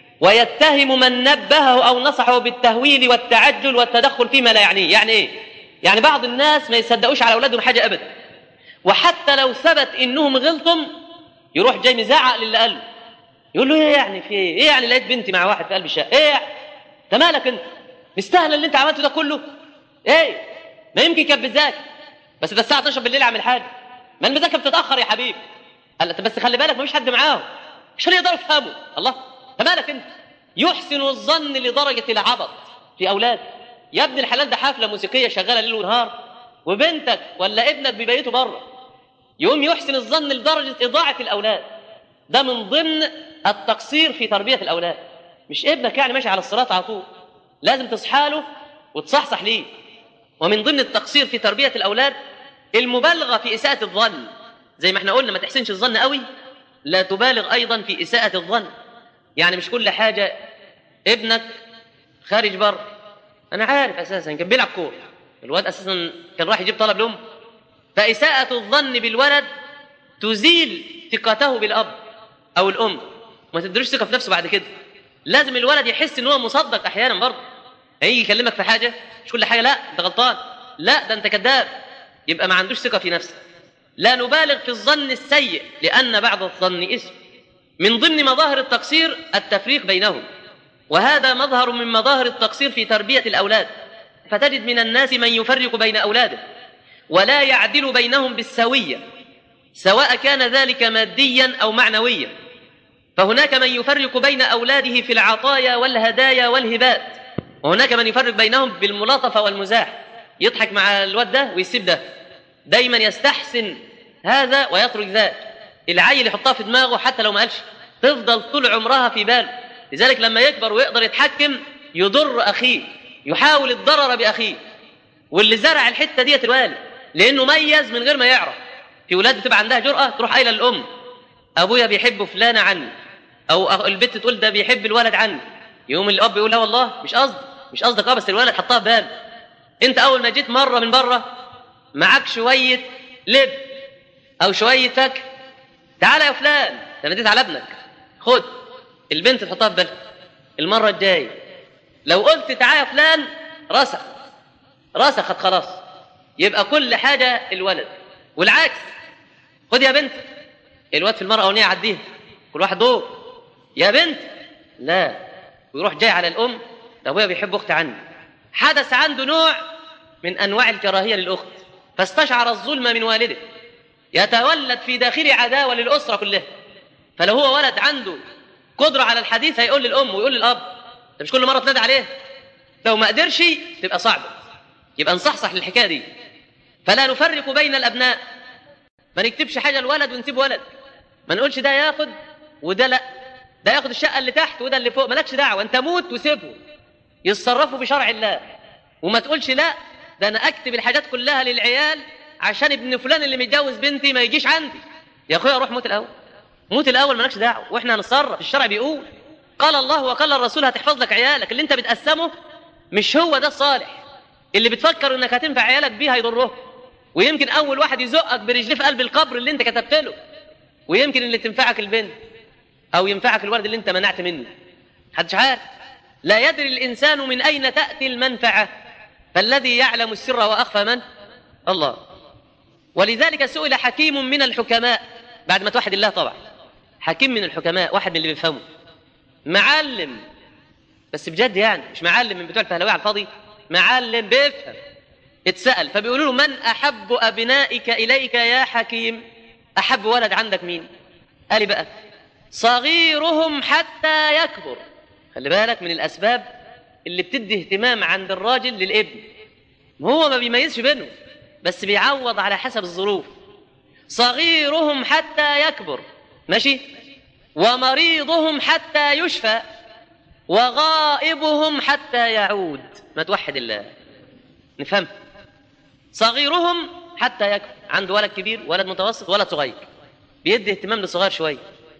ويتهم من نبهه او نصحه بالتهويل والتعجل والتدخل فيما لا يعنيه يعني ايه يعني بعض الناس ما يصدقوش على اولادهم حاجه ابدا وحتى لو ثبت انهم غلطم يروح جاي مزعق للي قال له. يقول له ايه يعني في ايه ايه يعني لقيت بنتي مع واحد في قلب الشقه ايه يعني؟ انت مالك انت مستاهل اللي انت عملته ده كله ايه ما يمكن كانت بتذاكر بس ده الساعه 12 بالليل اعمل حاجه ما المذاكره بتتاخر يا حبيبي قال له، بس خلي بالك مفيش حد معاهم مش هيقدروا يفهموا الله انت مالك انت يحسن الظن لدرجه العبط في اولاد يا ابن الحلال ده حفله موسيقيه شغاله ليل ونهار وبنتك ولا ابنك بيبيتوا بره يقوم يحسن الظن لدرجه اضاعه الاولاد ده من ضمن التقصير في تربيه الاولاد مش ابنك يعني ماشي على الصراط على طول لازم تصحى له وتصحصح ليه ومن ضمن التقصير في تربيه الاولاد المبالغه في اساءه الظن زي ما احنا قلنا ما تحسنش الظن قوي لا تبالغ ايضا في اساءه الظن يعني مش كل حاجه ابنك خارج بره انا عارف اساسا كان بيلعب كوره الواد اساسا كان راح يجيب طلب لامه فاساءه الظن بالولد تزيل ثقته بالاب او الام ما تدريش ثقه في نفسه بعد كده لازم الولد يحس ان هو مصدق احيانا برضه هيجي يكلمك في حاجه مش كل حاجه لا انت غلطان لا ده انت كذاب يبقى ما عندوش ثقه في نفسه لا نبالغ في الظن السيء لان بعض الظن اسم من ضمن مظاهر التقصير التفريق بينهم وهذا مظهر من مظاهر التقصير في تربيه الاولاد فتجد من الناس من يفرق بين اولاده ولا يعدل بينهم بالسويه سواء كان ذلك ماديا او معنويا فهناك من يفرق بين اولاده في العطايا والهدايا والهبات وهناك من يفرق بينهم بالملاطفه والمزاح يضحك مع الواد ده ويسيب ده دايما يستحسن هذا ويترك ذاك العيل يحطها في دماغه حتى لو ما قالش تفضل طول عمرها في باله لذلك لما يكبر ويقدر يتحكم يضر اخيه يحاول الضرر باخيه واللي زرع الحته ديت الوالد لانه ميز من غير ما يعرف في ولاد بتبقى عندها جرأه تروح قايله للام ابويا بيحب فلانه عني او أخ- البنت تقول ده بيحب الولد عني يقوم الاب يقول لا والله مش قصدي مش قصدك اه بس الولد حطها في باله انت اول ما جيت مره من بره معاك شويه لب او شويه فاكهه تعالى يا فلان ده ناديت على ابنك خد البنت تحطها في بالها المره الجايه لو قلت تعالى يا فلان رسخ رسخت خلاص يبقى كل حاجه الولد والعكس خد يا بنت الواد في المره الاولانيه عديها كل واحد دور يا بنت لا ويروح جاي على الام ده ابويا بيحب اختي عني حدث عنده نوع من انواع الكراهيه للاخت فاستشعر الظلم من والده يتولد في داخله عداوه للاسره كلها فلو هو ولد عنده قدره على الحديث هيقول للام ويقول للاب انت مش كل مره تنادي عليه لو ما قدرش تبقى صعبه يبقى نصحصح للحكايه دي فلا نفرق بين الابناء ما نكتبش حاجه لولد ونسيب ولد ما نقولش ده ياخد وده لا ده ياخد الشقه اللي تحت وده اللي فوق مالكش دعوه انت موت وسيبه يتصرفوا بشرع الله وما تقولش لا ده انا اكتب الحاجات كلها للعيال عشان ابن فلان اللي متجوز بنتي ما يجيش عندي يا اخويا روح موت الاول موت الاول مالكش دعوه واحنا هنتصرف الشرع بيقول قال الله وقال الرسول هتحفظ لك عيالك اللي انت بتقسمه مش هو ده الصالح اللي بتفكر انك هتنفع عيالك بيه هيضره ويمكن اول واحد يزقك برجليه في قلب القبر اللي انت كتبت له ويمكن اللي تنفعك البنت او ينفعك الولد اللي انت منعت منه محدش عارف لا يدري الانسان من اين تاتي المنفعه فالذي يعلم السر واخفى من الله ولذلك سئل حكيم من الحكماء بعد ما توحد الله طبعا حكيم من الحكماء واحد من اللي بيفهموا معلم بس بجد يعني مش معلم من بتوع الفهلوية على الفاضي معلم بيفهم اتسأل فبيقولوا له من أحب أبنائك إليك يا حكيم أحب ولد عندك مين قال لي بقى صغيرهم حتى يكبر خلي بالك من الاسباب اللي بتدي اهتمام عند الراجل للابن هو ما بيميزش بينهم بس بيعوض على حسب الظروف صغيرهم حتى يكبر ماشي ومريضهم حتى يشفى وغائبهم حتى يعود ما توحد الله نفهم صغيرهم حتى يكبر عنده ولد كبير ولد متوسط ولد صغير بيدي اهتمام للصغير شويه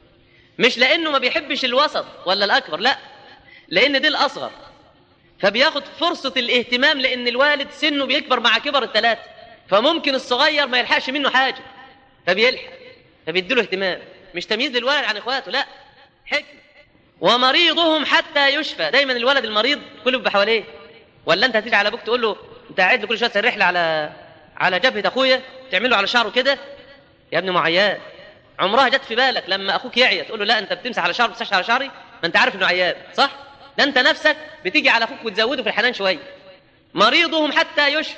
مش لانه ما بيحبش الوسط ولا الاكبر لا لان دي الاصغر فبياخد فرصه الاهتمام لان الوالد سنه بيكبر مع كبر الثلاثه فممكن الصغير ما يلحقش منه حاجه فبيلحق فبيديله اهتمام مش تمييز للولد عن اخواته لا حكمه ومريضهم حتى يشفى دايما الولد المريض كله بيبقى حواليه ولا انت هتيجي على ابوك تقول له انت قاعد لي كل شويه تسرح لي على على جبهه اخويا تعمل له على شعره كده يا ابني معيان عمرها جت في بالك لما اخوك يعيا تقول له لا انت بتمسح على شعره بتمسحش على شعري ما انت عارف انه عيان صح ده انت نفسك بتيجي على اخوك وتزوده في الحنان شويه مريضهم حتى يشفى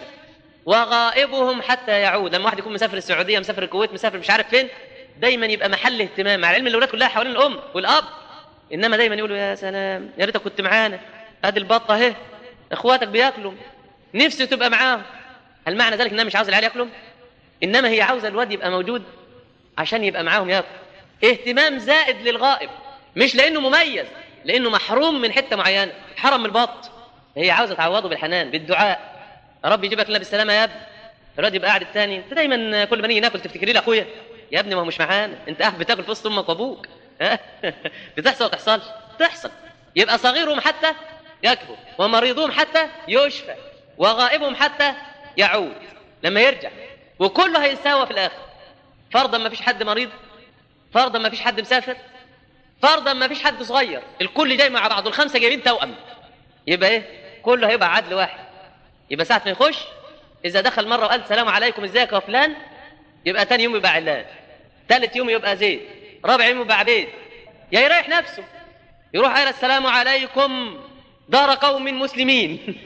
وغائبهم حتى يعود لما واحد يكون مسافر السعوديه مسافر الكويت مسافر مش عارف فين دايما يبقى محل اهتمام مع العلم الاولاد كلها حوالين الام والاب انما دايما يقولوا يا سلام يا ريتك كنت معانا ادي البطه اهي اخواتك بياكلوا نفسي تبقى معاهم هل معنى ذلك انها مش عاوزه العيال ياكلوا انما هي عاوزه الواد يبقى موجود عشان يبقى معاهم ياكل اهتمام زائد للغائب مش لانه مميز لانه محروم من حته معينه حرم من البط هي عاوزه تعوضه بالحنان بالدعاء يا رب يجيبك لنا بالسلامه يا ابني الواد يبقى قاعد الثاني انت دايما كل ما نيجي ناكل تفتكري لي اخويا يا ابني ما هو مش معانا انت قاعد بتاكل في وسط امك وابوك ها؟ بتحصل ولا تحصلش تحصل يبقى صغيرهم حتى يكبر ومريضهم حتى يشفى وغائبهم حتى يعود لما يرجع وكله هيتساوى في الاخر فرضا ما فيش حد مريض فرضا ما فيش حد مسافر فرضا ما فيش حد صغير الكل جاي مع بعض الخمسه جايبين توأم يبقى ايه كله هيبقى عدل واحد يبقى ساعه ما يخش اذا دخل مره وقال السلام عليكم ازيك يا فلان يبقى تاني يوم يبقى علان ثالث يوم يبقى زيد رابع يوم يبقى عبيد يا يريح نفسه يروح قال السلام عليكم دار قوم مسلمين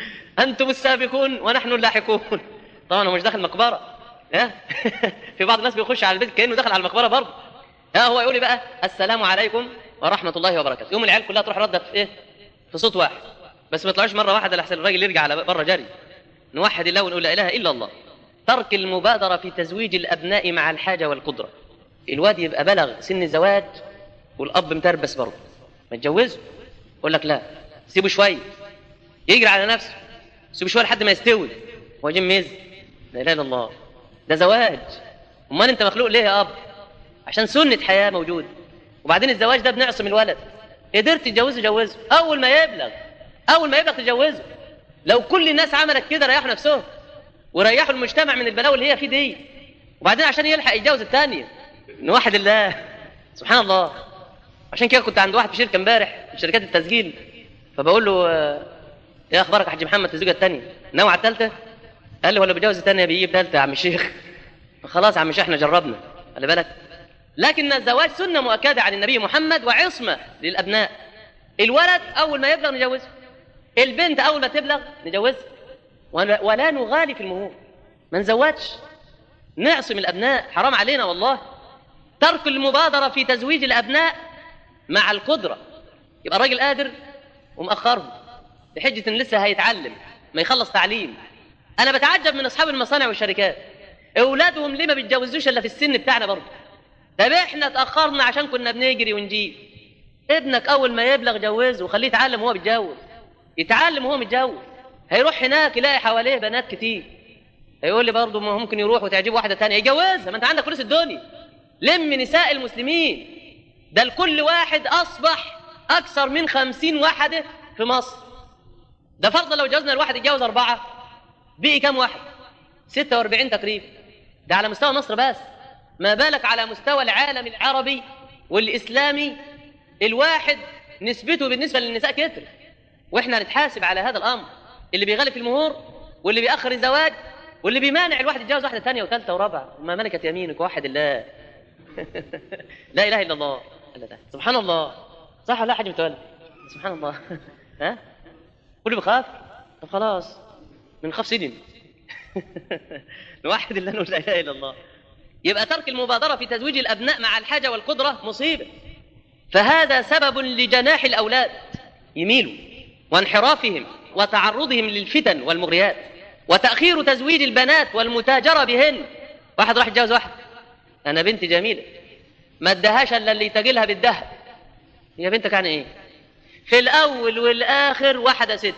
انتم السابقون ونحن اللاحقون طبعا هو مش داخل مقبره ها في بعض الناس بيخش على البيت كانه دخل على المقبره برضه ها هو يقول لي بقى السلام عليكم ورحمه الله وبركاته يوم العيال كلها تروح رده في ايه في صوت واحد بس ما يطلعوش مره واحده لحسن الراجل يرجع على بره جري نوحد الله ونقول لا اله الا الله ترك المبادره في تزويج الابناء مع الحاجه والقدره الواد يبقى بلغ سن الزواج والاب متربس برضه ما تجوزه يقول لك لا سيبه شويه يجري على نفسه سيبه شويه لحد ما يستوي هو جيم ميز لا اله الا الله ده زواج امال انت مخلوق ليه يا اب عشان سنه حياه موجوده وبعدين الزواج ده بنعصم الولد قدرت تتجوزه جوزه اول ما يبلغ اول ما يبلغ تجوزه لو كل الناس عملت كده ريحوا نفسهم وريحوا المجتمع من البلاوي اللي هي فيه دي وبعدين عشان يلحق يتجوز الثانيه نوحد الله سبحان الله عشان كده كنت عند واحد في شركه امبارح في شركات التسجيل فبقول له آه، ايه اخبارك يا حاج محمد في الزوجه الثانيه ناوي على الثالثه قال لي ولا بيتجوز الثانيه بيجيب ثالثه يا عم الشيخ خلاص يا عم الشيخ احنا جربنا خلي بالك لكن الزواج سنه مؤكده عن النبي محمد وعصمه للابناء الولد اول ما يبلغ نجوزه البنت اول ما تبلغ نجوزها ولا ولا نغالي في المهور ما نزوجش نعصم الابناء حرام علينا والله ترك المبادره في تزويج الابناء مع القدره يبقى الراجل قادر ومأخرهم بحجه ان لسه هيتعلم ما يخلص تعليم انا بتعجب من اصحاب المصانع والشركات اولادهم ليه ما بيتجوزوش الا في السن بتاعنا برضه طب احنا اتاخرنا عشان كنا بنجري ونجيب ابنك اول ما يبلغ جوزه وخليه يتعلم وهو بيتجوز يتعلم وهو متجوز هيروح هناك يلاقي حواليه بنات كتير هيقول لي برضه ما ممكن يروح وتعجبه واحده تانية يجوزها ما انت عندك فلوس الدنيا لم نساء المسلمين ده لكل واحد اصبح اكثر من خمسين واحده في مصر ده فرضا لو جوزنا الواحد يتجوز اربعه بقي كام واحد 46 تقريبا ده على مستوى مصر بس ما بالك على مستوى العالم العربي والاسلامي الواحد نسبته بالنسبه للنساء كتر واحنا نتحاسب على هذا الامر اللي بيغلف المهور واللي بيأخر الزواج واللي بيمانع الواحد يتجوز واحده ثانيه وثالثه ورابعه ما ملكت يمينك وحد الله لا اله الا الله الا ده سبحان الله صح ولا لا حاج متولي سبحان الله ها كله بيخاف طب خلاص بنخاف سجن نوحد الله نقول لا اله الا الله يبقى ترك المبادرة في تزويج الأبناء مع الحاجة والقدرة مصيبة فهذا سبب لجناح الأولاد يميلوا وانحرافهم وتعرضهم للفتن والمغريات وتأخير تزويج البنات والمتاجرة بهن واحد راح يتجوز واحد أنا بنت جميلة ما ادهاش إلا اللي يتاجلها بالذهب هي بنتك يعني إيه في الأول والآخر واحدة ست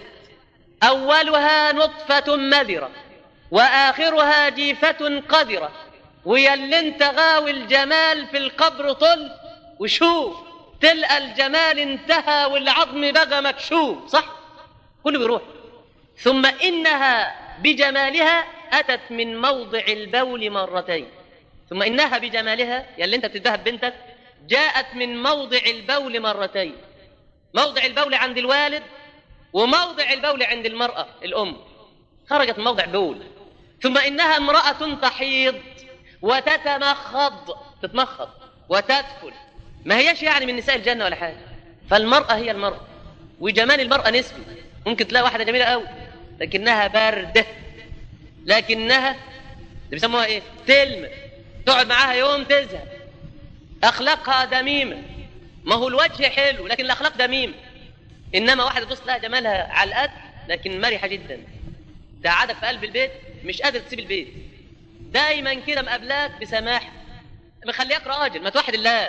أولها نطفة مذرة وآخرها جيفة قذرة ويا اللي انت غاوي الجمال في القبر طل وشوف تلقى الجمال انتهى والعظم بقى مكشوف صح كله بيروح ثم إنها بجمالها أتت من موضع البول مرتين ثم إنها بجمالها يا اللي انت بتذهب بنتك جاءت من موضع البول مرتين موضع البول عند الوالد وموضع البول عند المرأة الأم خرجت من موضع بول ثم إنها امرأة تحيض وتتمخض تتمخض وتدخل ما هيش يعني من نساء الجنة ولا حاجة فالمرأة هي المرأة وجمال المرأة نسبي ممكن تلاقي واحدة جميلة قوي لكنها باردة لكنها اللي بيسموها ايه تلم تقعد معاها يوم تزهق اخلاقها دميمه ما هو الوجه حلو لكن الاخلاق دميمه انما واحده تبص لها جمالها على القد لكن مرحه جدا تقعدك في قلب البيت مش قادر تسيب البيت دايما كده مقابلاك بسماح مخلياك راجل ما توحد الله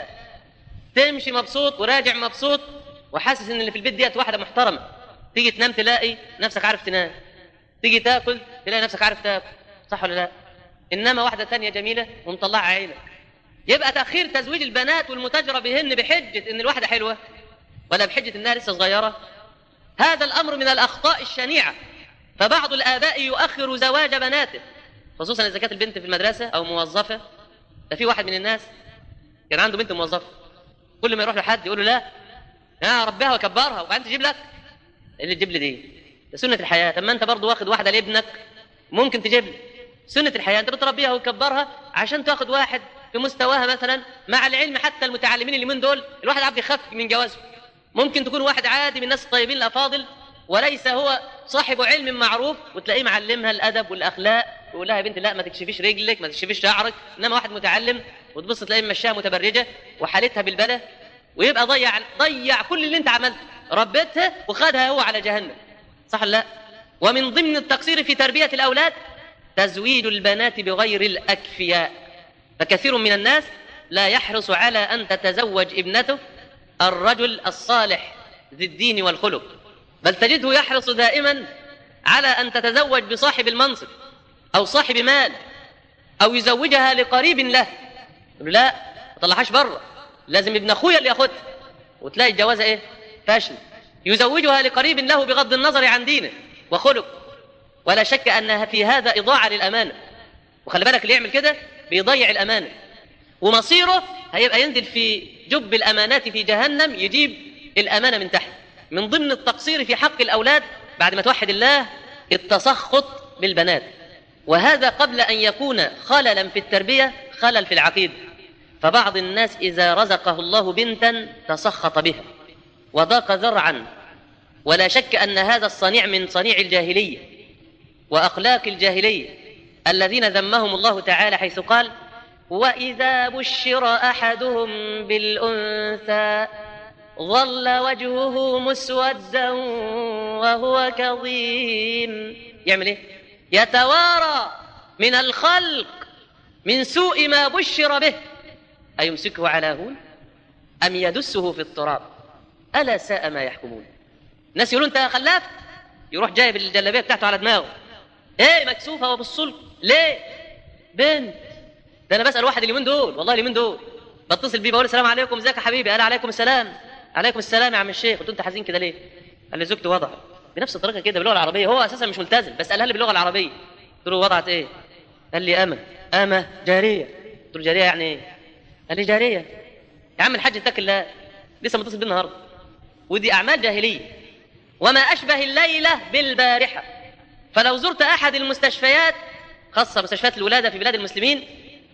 تمشي مبسوط وراجع مبسوط وحاسس ان اللي في البيت ديت واحده محترمه تيجي تنام تلاقي نفسك عارف تنام تيجي تاكل تلاقي نفسك عارف تاكل صح ولا لا انما واحده ثانيه جميله ومطلعه عينك يبقى تاخير تزويج البنات والمتاجره بهن بحجه ان الواحده حلوه ولا بحجه انها لسه صغيره هذا الامر من الاخطاء الشنيعه فبعض الاباء يؤخر زواج بناته خصوصا اذا كانت البنت في المدرسه او موظفه ده في واحد من الناس كان عنده بنت موظفه كل ما يروح لحد يقول له لا يا ربها وكبرها وبعدين تجيب لك إيه اللي تجيب لي دي ده سنه الحياه طب ما انت برضه واخد واحده لابنك ممكن تجيب لي سنه الحياه انت بتربيها وتكبرها عشان تاخد واحد في مستواها مثلا مع العلم حتى المتعلمين اليومين دول الواحد عبد يخاف من جوازه ممكن تكون واحد عادي من الناس الطيبين الافاضل وليس هو صاحب علم معروف وتلاقيه معلمها الادب والاخلاق ويقول لها يا بنت لا ما تكشفيش رجلك ما تكشفيش شعرك انما واحد متعلم وتبص تلاقيه مشاها متبرجه وحالتها بالبلا ويبقى ضيع ضيع كل اللي انت عملته ربيتها وخدها هو على جهنم صح ولا لا ومن ضمن التقصير في تربيه الاولاد تزويد البنات بغير الاكفياء فكثير من الناس لا يحرص على ان تتزوج ابنته الرجل الصالح ذي الدين والخلق بل تجده يحرص دائما على ان تتزوج بصاحب المنصب او صاحب مال او يزوجها لقريب له يقول لا ما طلعهاش بره لازم ابن اخويا اللي ياخدها وتلاقي الجوازه ايه فاشل يزوجها لقريب له بغض النظر عن دينه وخلق ولا شك انها في هذا اضاعه للامانه وخلي بالك اللي يعمل كده بيضيع الامانه ومصيره هيبقى ينزل في جب الامانات في جهنم يجيب الامانه من تحت من ضمن التقصير في حق الاولاد بعد ما توحد الله التسخط بالبنات وهذا قبل ان يكون خللا في التربيه خلل في العقيده فبعض الناس اذا رزقه الله بنتا تسخط بها وضاق ذرعا ولا شك ان هذا الصنيع من صنيع الجاهليه واخلاق الجاهليه الذين ذمهم الله تعالى حيث قال واذا بشر احدهم بالانثى ظل وجهه مسودا وهو كظيم يعمل ايه يتوارى من الخلق من سوء ما بشر به ايمسكه على هون ام يدسه في التراب الا ساء ما يحكمون الناس يقولون انت خلفت يروح جايب الجلابيه بتاعته على دماغه ايه مكسوفه وبالصلب ليه بنت ده انا بسال واحد اليومين دول والله اليومين دول بتصل بيه بقول السلام عليكم ازيك يا حبيبي قال عليكم السلام عليكم السلام يا عم الشيخ قلت له انت حزين كده ليه قال لي زوجتي وضعت بنفس الطريقه كده باللغه العربيه هو اساسا مش ملتزم بس قالها لي باللغه العربيه قلت له وضعت ايه قال لي امه امه جاريه قلت له جاريه يعني ايه قال لي جاريه يا عم الحاج اتق الله لسه متصل بيه النهارده ودي اعمال جاهليه وما اشبه الليله بالبارحه فلو زرت احد المستشفيات خاصه مستشفيات الولاده في بلاد المسلمين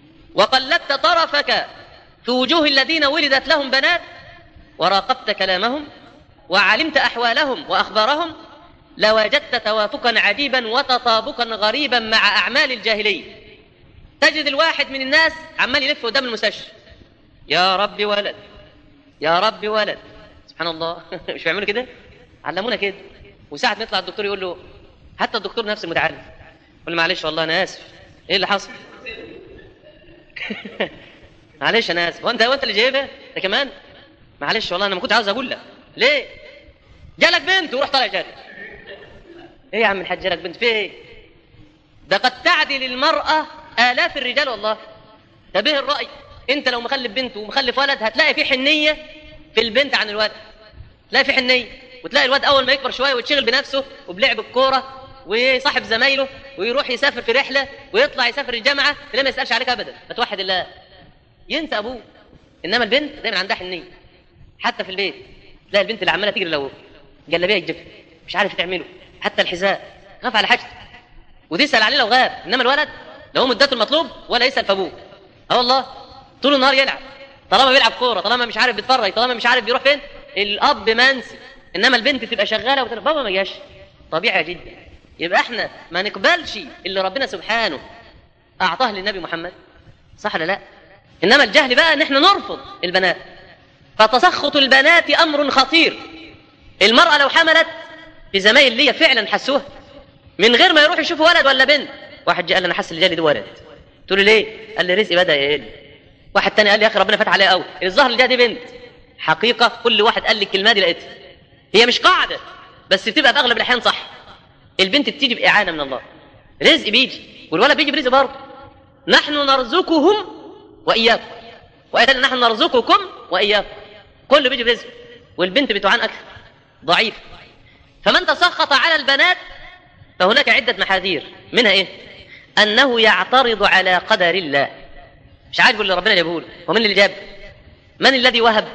وقلبت طرفك في وجوه الذين ولدت لهم بنات وراقبت كلامهم وعلمت احوالهم واخبارهم لوجدت توافقا عجيبا وتطابقا غريبا مع اعمال الجاهليه تجد الواحد من الناس عمال يلف قدام المستشفى يا رب ولد يا رب ولد سبحان الله مش بيعملوا كده علمونا كده وساعة ما يطلع الدكتور يقول له حتى الدكتور نفسه المتعلم يقول له معلش والله انا اسف ايه اللي حصل معلش انا اسف هو انت هو انت اللي جايبها انت كمان معلش والله انا ما كنت عاوز اقول لك ليه جالك بنت وروح طالع جاري ايه يا عم الحاج جالك بنت في ايه ده قد تعدي للمرأة آلاف الرجال والله ده به الرأي انت لو مخلف بنت ومخلف ولد هتلاقي في حنية في البنت عن الولد تلاقي في حنية وتلاقي الواد اول ما يكبر شوية ويتشغل بنفسه وبلعب الكورة ويصاحب زمايله ويروح يسافر في رحلة ويطلع يسافر الجامعة تلاقيه ما يسألش عليك ابدا ما توحد الله ينسى ابوه انما البنت دايما عندها حنية حتى في البيت تلاقي البنت اللي عماله تجري لو جلابيه يجف مش عارف تعمله حتى الحذاء خاف على حاجته وتسال عليه لو غاب انما الولد لو هم ادته المطلوب ولا يسال في ابوه اه والله طول النهار يلعب طالما بيلعب كوره طالما مش عارف بيتفرج طالما مش عارف بيروح فين الاب منسي انما البنت تبقى شغاله وتقول بابا ما جاش طبيعي جدا يبقى احنا ما نقبلش اللي ربنا سبحانه اعطاه للنبي محمد صح ولا لا انما الجهل بقى ان احنا نرفض البنات فتسخط البنات امر خطير المراه لو حملت في زمايل ليا فعلا حسوها من غير ما يروح يشوف ولد ولا بنت واحد جه قال لي انا حاسس اللي جالي ده ولد قلت له ليه قال لي رزقي بدا يقل واحد تاني قال لي يا اخي ربنا فتح عليا قوي الظاهر اللي جايه دي بنت حقيقه كل واحد قال لي الكلمه دي لقيتها هي مش قاعده بس بتبقى في اغلب الاحيان صح البنت بتيجي باعانه من الله رزق بيجي والولد بيجي برزق برضه نحن نرزقهم واياكم وآية نحن نرزقكم واياكم كله بيجي برزق والبنت بتعان اكثر ضعيف فمن تسخط على البنات فهناك عدة محاذير منها ايه انه يعترض على قدر الله مش عاجبه اللي ربنا جابه له ومن اللي جاب من الذي وهب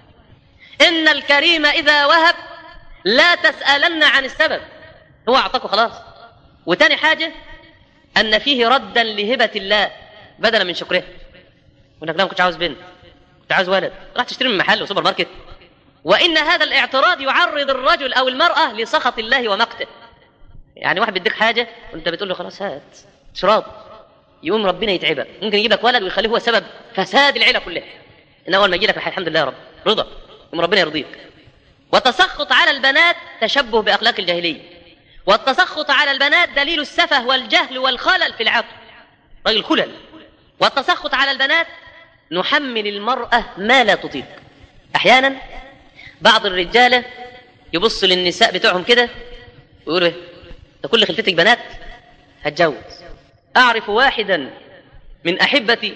ان الكريم اذا وهب لا تسالن عن السبب هو اعطاكوا خلاص وتاني حاجه ان فيه ردا لهبه الله بدلا من شكرها يقول لك لا ما كنتش عاوز بنت كنت عاوز ولد راح تشتري من محل وسوبر ماركت وان هذا الاعتراض يعرض الرجل او المراه لسخط الله ومقته يعني واحد بيديك حاجه وانت بتقول له خلاص هات مش راضي يقوم ربنا يتعبك ممكن يجيب لك ولد ويخليه هو سبب فساد العيله كلها ان اول ما يجي لك الحمد لله يا رب رضا يقوم ربنا يرضيك والتسخط على البنات تشبه باخلاق الجاهليه والتسخط على البنات دليل السفه والجهل والخلل في العقل راجل خلل والتسخط على البنات نحمل المراه ما لا تطيق احيانا بعض الرجاله يبص للنساء بتوعهم كده ويقولوا ايه ده كل خلفتك بنات هتجوز اعرف واحدا من احبتي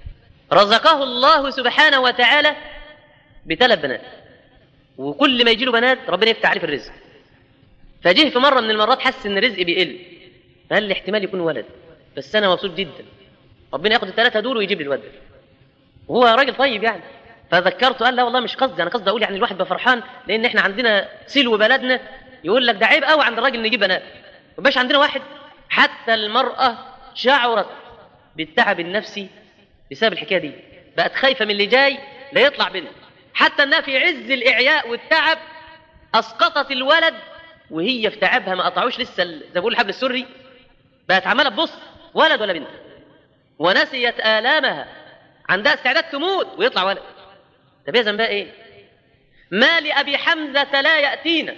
رزقه الله سبحانه وتعالى بثلاث بنات وكل ما يجي له بنات ربنا يفتح عليه في الرزق فجه في مره من المرات حس ان رزقي بيقل فقال لي احتمال يكون ولد بس انا مبسوط جدا ربنا ياخد الثلاثه دول ويجيب لي الولد وهو راجل طيب يعني فذكرته قال لا والله مش قصدي انا قصدي اقول يعني الواحد بقى فرحان لان احنا عندنا سلو بلدنا يقول لك ده عيب قوي عند الراجل نجيب بنات ما عندنا واحد حتى المراه شعرت بالتعب النفسي بسبب الحكايه دي بقت خايفه من اللي جاي لا يطلع بنت حتى انها في عز الاعياء والتعب اسقطت الولد وهي في تعبها ما قطعوش لسه ال- زي ما بقول الحبل السري بقت عماله تبص ولد ولا بنت ونسيت آلامها عندها استعداد تموت ويطلع ولد طب هي ذنبها ايه؟ ما لأبي حمزة لا يأتينا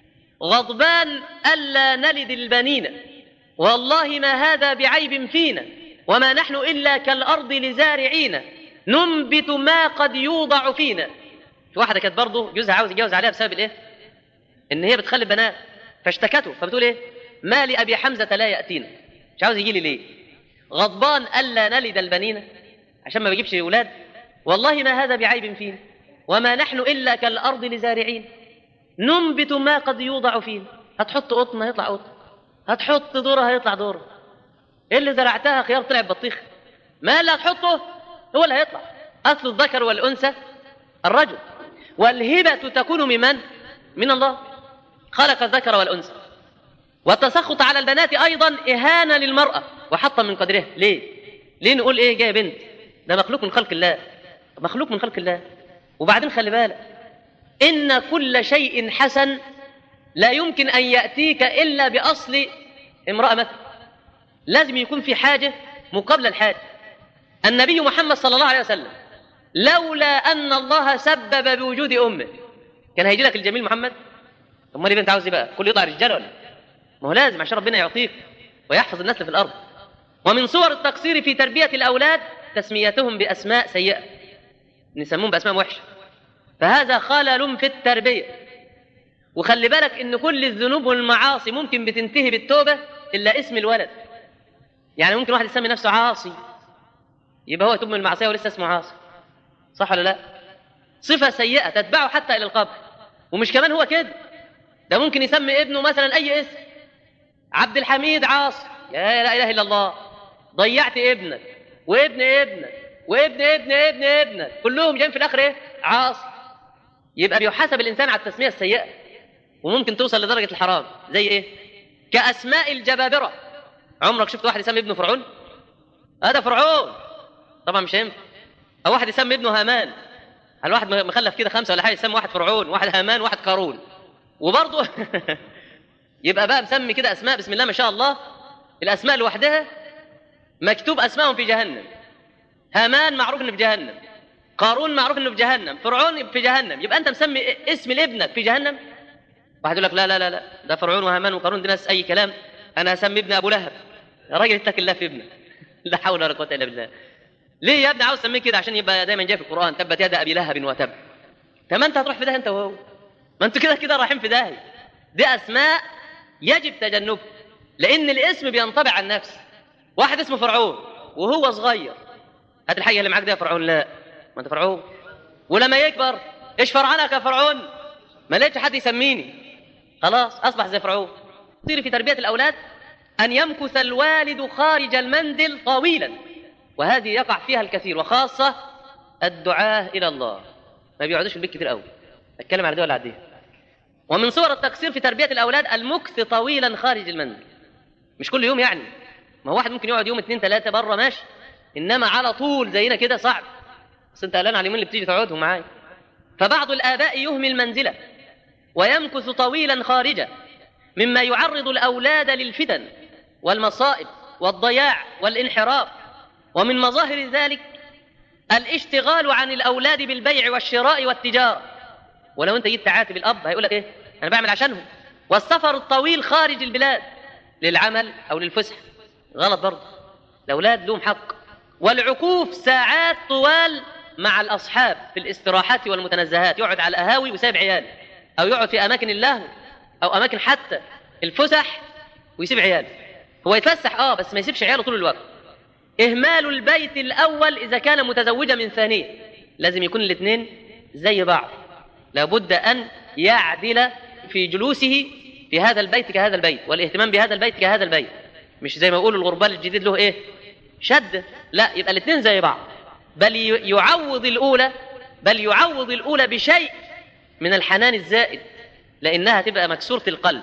غضبان ألا نلد البنين والله ما هذا بعيب فينا وما نحن إلا كالأرض لزارعين ننبت ما قد يوضع فينا في واحدة كانت برضه جوزها عاوز يتجوز عليها بسبب الايه؟ ان هي بتخلف بنات فاشتكته فبتقول ايه؟ ما لأبي حمزة لا يأتينا مش عاوز يجي لي ليه؟ غضبان ألا نلد البنين عشان ما بيجيبش أولاد والله ما هذا بعيب فينا وما نحن إلا كالأرض لزارعين ننبت ما قد يوضع فينا هتحط قطن هيطلع قطن هتحط ذرة هيطلع ذرة ايه اللي زرعتها خيار طلع بطيخ ما اللي هتحطه هو اللي هيطلع أصل الذكر والأنثى الرجل والهبة تكون ممن؟ من الله خلق الذكر والأنثى والتسخط على البنات أيضا إهانة للمرأة وحطا من قدرها ليه؟ ليه نقول إيه جاية بنت ده مخلوق من خلق الله مخلوق من خلق الله وبعدين خلي بالك إن كل شيء حسن لا يمكن أن يأتيك إلا بأصل امرأة مثلا لازم يكون في حاجة مقابل الحاج النبي محمد صلى الله عليه وسلم لولا أن الله سبب بوجود أمه كان هيجي لك الجميل محمد امال ايه انت عاوز ايه بقى كل يطلع رجال ولا ما هو لازم عشان ربنا يعطيك ويحفظ النسل في الارض ومن صور التقصير في تربيه الاولاد تسميتهم باسماء سيئه نسموهم باسماء وحشه فهذا خلل في التربيه وخلي بالك ان كل الذنوب والمعاصي ممكن بتنتهي بالتوبه الا اسم الولد يعني ممكن واحد يسمي نفسه عاصي يبقى هو يتوب من المعصيه ولسه اسمه عاصي صح ولا لا صفه سيئه تتبعه حتى الى القبر ومش كمان هو كده ده ممكن يسمي ابنه مثلا اي اسم عبد الحميد عاصي يا لا اله الا الله ضيعت ابنك وابن ابنك وابن ابن ابن ابنك كلهم جايين في الاخر ايه عاصي يبقى بيحاسب الانسان على التسميه السيئه وممكن توصل لدرجه الحرام زي ايه كاسماء الجبابره عمرك شفت واحد يسمي ابنه فرعون هذا فرعون طبعا مش هينفع او واحد يسمي ابنه هامان هل واحد مخلف كده خمسه ولا حاجه يسمي واحد فرعون واحد هامان واحد قارون وبرضه يبقى بقى مسمي كده اسماء بسم الله ما شاء الله الاسماء لوحدها مكتوب اسمائهم في جهنم هامان معروف انه في جهنم قارون معروف انه في جهنم فرعون في جهنم يبقى انت مسمي اسم لابنك في جهنم واحد يقول لك لا لا لا لا ده فرعون وهامان وقارون دي ناس اي كلام انا اسمي ابني ابو لهب يا راجل اتق الله في ابنك لا حول ولا قوه الا بالله ليه يا ابني عاوز تسميه كده عشان يبقى دايما جاي في القران تبت يد ابي لهب وتب طب ما انت هتروح في ده انت وهو ما انتوا كده كده رايحين في داهيه دي اسماء يجب تجنبها لان الاسم بينطبع على النفس واحد اسمه فرعون وهو صغير هات الحاجه اللي معاك دي يا فرعون لا ما انت فرعون ولما يكبر ايش فرعنك يا فرعون ما لقيتش حد يسميني خلاص اصبح زي فرعون تصير في تربيه الاولاد ان يمكث الوالد خارج المنزل طويلا وهذه يقع فيها الكثير وخاصه الدعاه الى الله ما بيقعدوش في البيت كتير قوي اتكلم على دي ولا على دي ومن صور التقصير في تربيه الاولاد المكث طويلا خارج المنزل مش كل يوم يعني ما هو واحد ممكن يقعد يوم اثنين ثلاثه بره ماشي انما على طول زينا كده صعب بس انت قلقان على اليومين اللي بتيجي تقعدهم معايا فبعض الاباء يهمل منزله ويمكث طويلا خارجه مما يعرض الاولاد للفتن والمصائب والضياع والانحراف ومن مظاهر ذلك الاشتغال عن الاولاد بالبيع والشراء والتجاره ولو انت جيت تعاتب الاب هيقول لك ايه انا بعمل عشانهم والسفر الطويل خارج البلاد للعمل او للفسح غلط برضه الاولاد لهم حق والعكوف ساعات طوال مع الاصحاب في الاستراحات والمتنزهات يقعد على القهاوي وسايب عياله او يقعد في اماكن اللهو او اماكن حتى الفسح ويسيب عياله هو يتفسح اه بس ما يسيبش عياله طول الوقت اهمال البيت الاول اذا كان متزوجا من ثانيه لازم يكون الاثنين زي بعض لابد ان يعدل في جلوسه في هذا البيت كهذا البيت والاهتمام بهذا البيت كهذا البيت مش زي ما يقولوا الغربال الجديد له ايه شد لا يبقى الاثنين زي بعض بل يعوض الاولى بل يعوض الاولى بشيء من الحنان الزائد لانها تبقى مكسوره القلب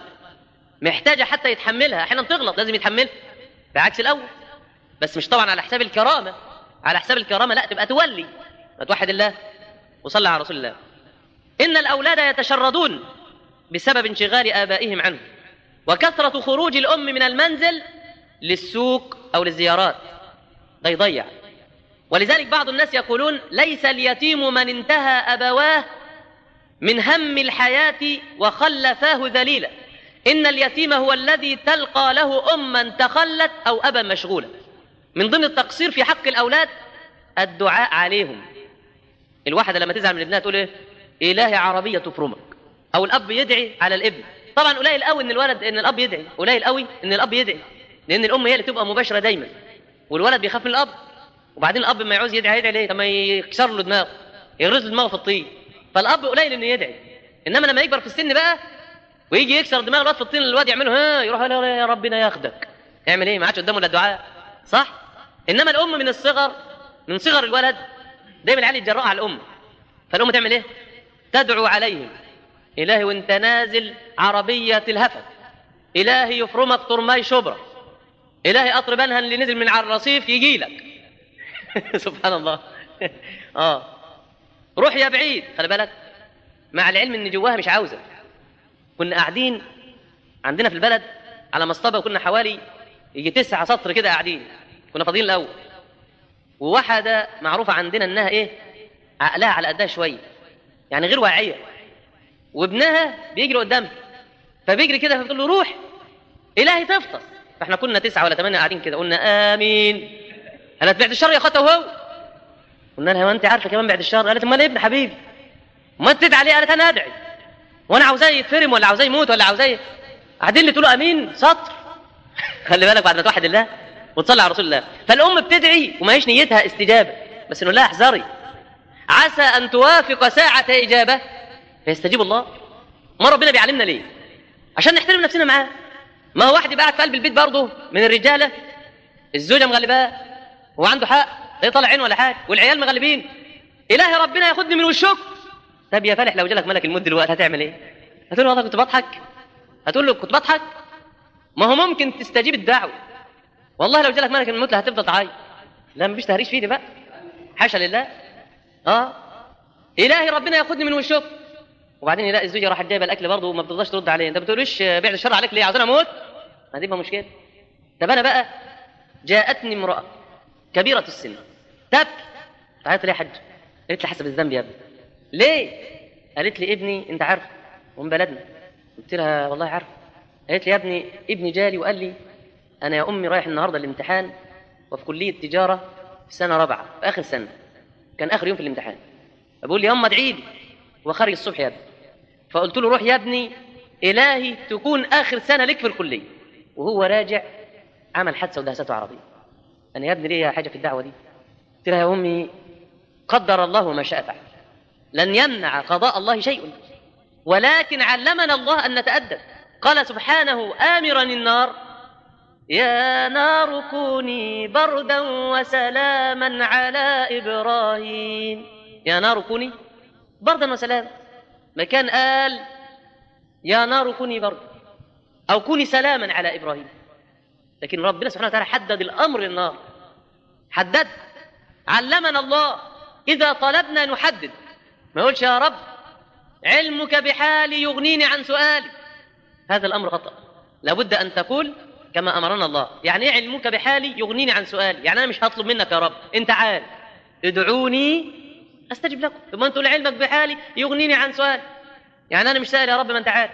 محتاجه حتى يتحملها احيانا تغلط لازم يتحملها بعكس الاول بس مش طبعا على حساب الكرامه على حساب الكرامه لا تبقى تولي ما توحد الله وصلى على رسول الله ان الاولاد يتشردون بسبب انشغال ابائهم عنه وكثره خروج الام من المنزل للسوق او للزيارات ده يضيع ولذلك بعض الناس يقولون ليس اليتيم من انتهى ابواه من هم الحياه وخلفاه ذليلا ان اليتيم هو الذي تلقى له اما تخلت او ابا مشغولا من ضمن التقصير في حق الاولاد الدعاء عليهم الواحده لما تزعل من ابنها تقول ايه الهي عربيه تفرمك او الاب يدعي على الابن طبعا قليل قوي ان الولد ان الاب يدعي قليل قوي ان الاب يدعي لان الام هي اللي تبقى مباشره دايما والولد بيخاف من الاب وبعدين الاب ما يعوز يدعي يدعي ليه طب ما يكسر له دماغه يغرز له دماغه في الطين فالاب قليل انه يدعي انما لما يكبر في السن بقى ويجي يكسر دماغ الواد في الطين الواد يعمله ها يروح يا ربنا ياخدك يعمل ايه ما عادش قدامه الا الدعاء صح انما الام من الصغر من صغر الولد دايما العيال يتجرأوا على الام فالام تعمل ايه تدعو عليهم الهي وانت نازل عربيه الهفت الهي يفرمك طرماي شبرا الهي اطرب انها اللي نزل من على الرصيف يجي لك سبحان الله اه روح يا بعيد خلي بالك مع العلم ان جواها مش عاوزه كنا قاعدين عندنا في البلد على مصطبه وكنا حوالي يجي تسعة سطر كده قاعدين كنا فاضيين الاول وواحده معروفه عندنا انها ايه عقلها على قدها شويه يعني غير واعيه وابنها بيجري قدامها فبيجري كده فبتقول له روح الهي تفطر فاحنا كنا تسعه ولا ثمانيه قاعدين كده قلنا امين قالت بعد الشر يا اخواتها وهو قلنا لها ما انت عارفه كمان بعد الشر قالت امال ايه ابن حبيبي ما انت تدعي عليه قالت انا ادعي وانا عاوزاه يتفرم ولا عاوزاه يموت ولا عاوزاه قاعدين اللي تقولوا امين سطر خلي بالك بعد ما توحد الله وتصلي على رسول الله فالام بتدعي وما هيش نيتها استجابه بس نقول لها احذري عسى ان توافق ساعه اجابه فيستجيب الله ما ربنا بيعلمنا ليه عشان نحترم نفسنا معاه ما هو واحد يبقى قاعد في قلب البيت برضه من الرجاله الزوجه مغلباه هو عنده حق لا يطلع عين ولا حاجه والعيال مغلبين الهي ربنا ياخدني من وشك طب يا فالح لو جالك ملك الموت دلوقتي هتعمل ايه؟ هتقول له والله كنت بضحك هتقول له كنت بضحك ما هو ممكن تستجيب الدعوه والله لو جالك ملك الموت هتفضل تعيط لا مفيش تهريش فيه دي بقى حاشا لله اه الهي ربنا ياخدني من وشك وبعدين يلاقي الزوجه راحت جايبه الاكل برضه وما بترضاش ترد عليه انت ما بتقوليش بعد الشر عليك ليه عاوزاني اموت ما دي بقى مشكله طب انا بقى جاءتني امراه كبيره السن تبكي تعيط ليه يا حاج قالت لي حسب الذنب يا ابني ليه قالت لي ابني انت عارف ومن بلدنا قلت لها والله عارف قالت لي يا ابني ابني جالي وقال لي انا يا امي رايح النهارده الامتحان وفي كليه تجاره في سنه رابعه في اخر سنه كان اخر يوم في الامتحان بقول لي يما ادعي لي وخارج الصبح يا ابني فقلت له روح يا ابني الهي تكون اخر سنه لك في الكليه وهو راجع عمل حادثه ودهسته عربيه انا يا ابني ليه حاجه في الدعوه دي قلت لها يا امي قدر الله ما شاء فعل لن يمنع قضاء الله شيء ولكن علمنا الله ان نتادب قال سبحانه امرا النار يا نار كوني بردا وسلاما على ابراهيم يا نار كوني بردا وسلاما ما كان قال يا نار كوني بردا او كوني سلاما على ابراهيم لكن ربنا سبحانه وتعالى حدد الامر للنار حدد علمنا الله اذا طلبنا نحدد ما يقولش يا رب علمك بحالي يغنيني عن سؤالي هذا الامر خطا لابد ان تقول كما امرنا الله يعني ايه علمك بحالي يغنيني عن سؤالي يعني انا مش هطلب منك يا رب انت عارف ادعوني استجب لكم ثم انت تقول علمك بحالي يغنيني عن سؤالي يعني انا مش سائل يا رب ما انت عارف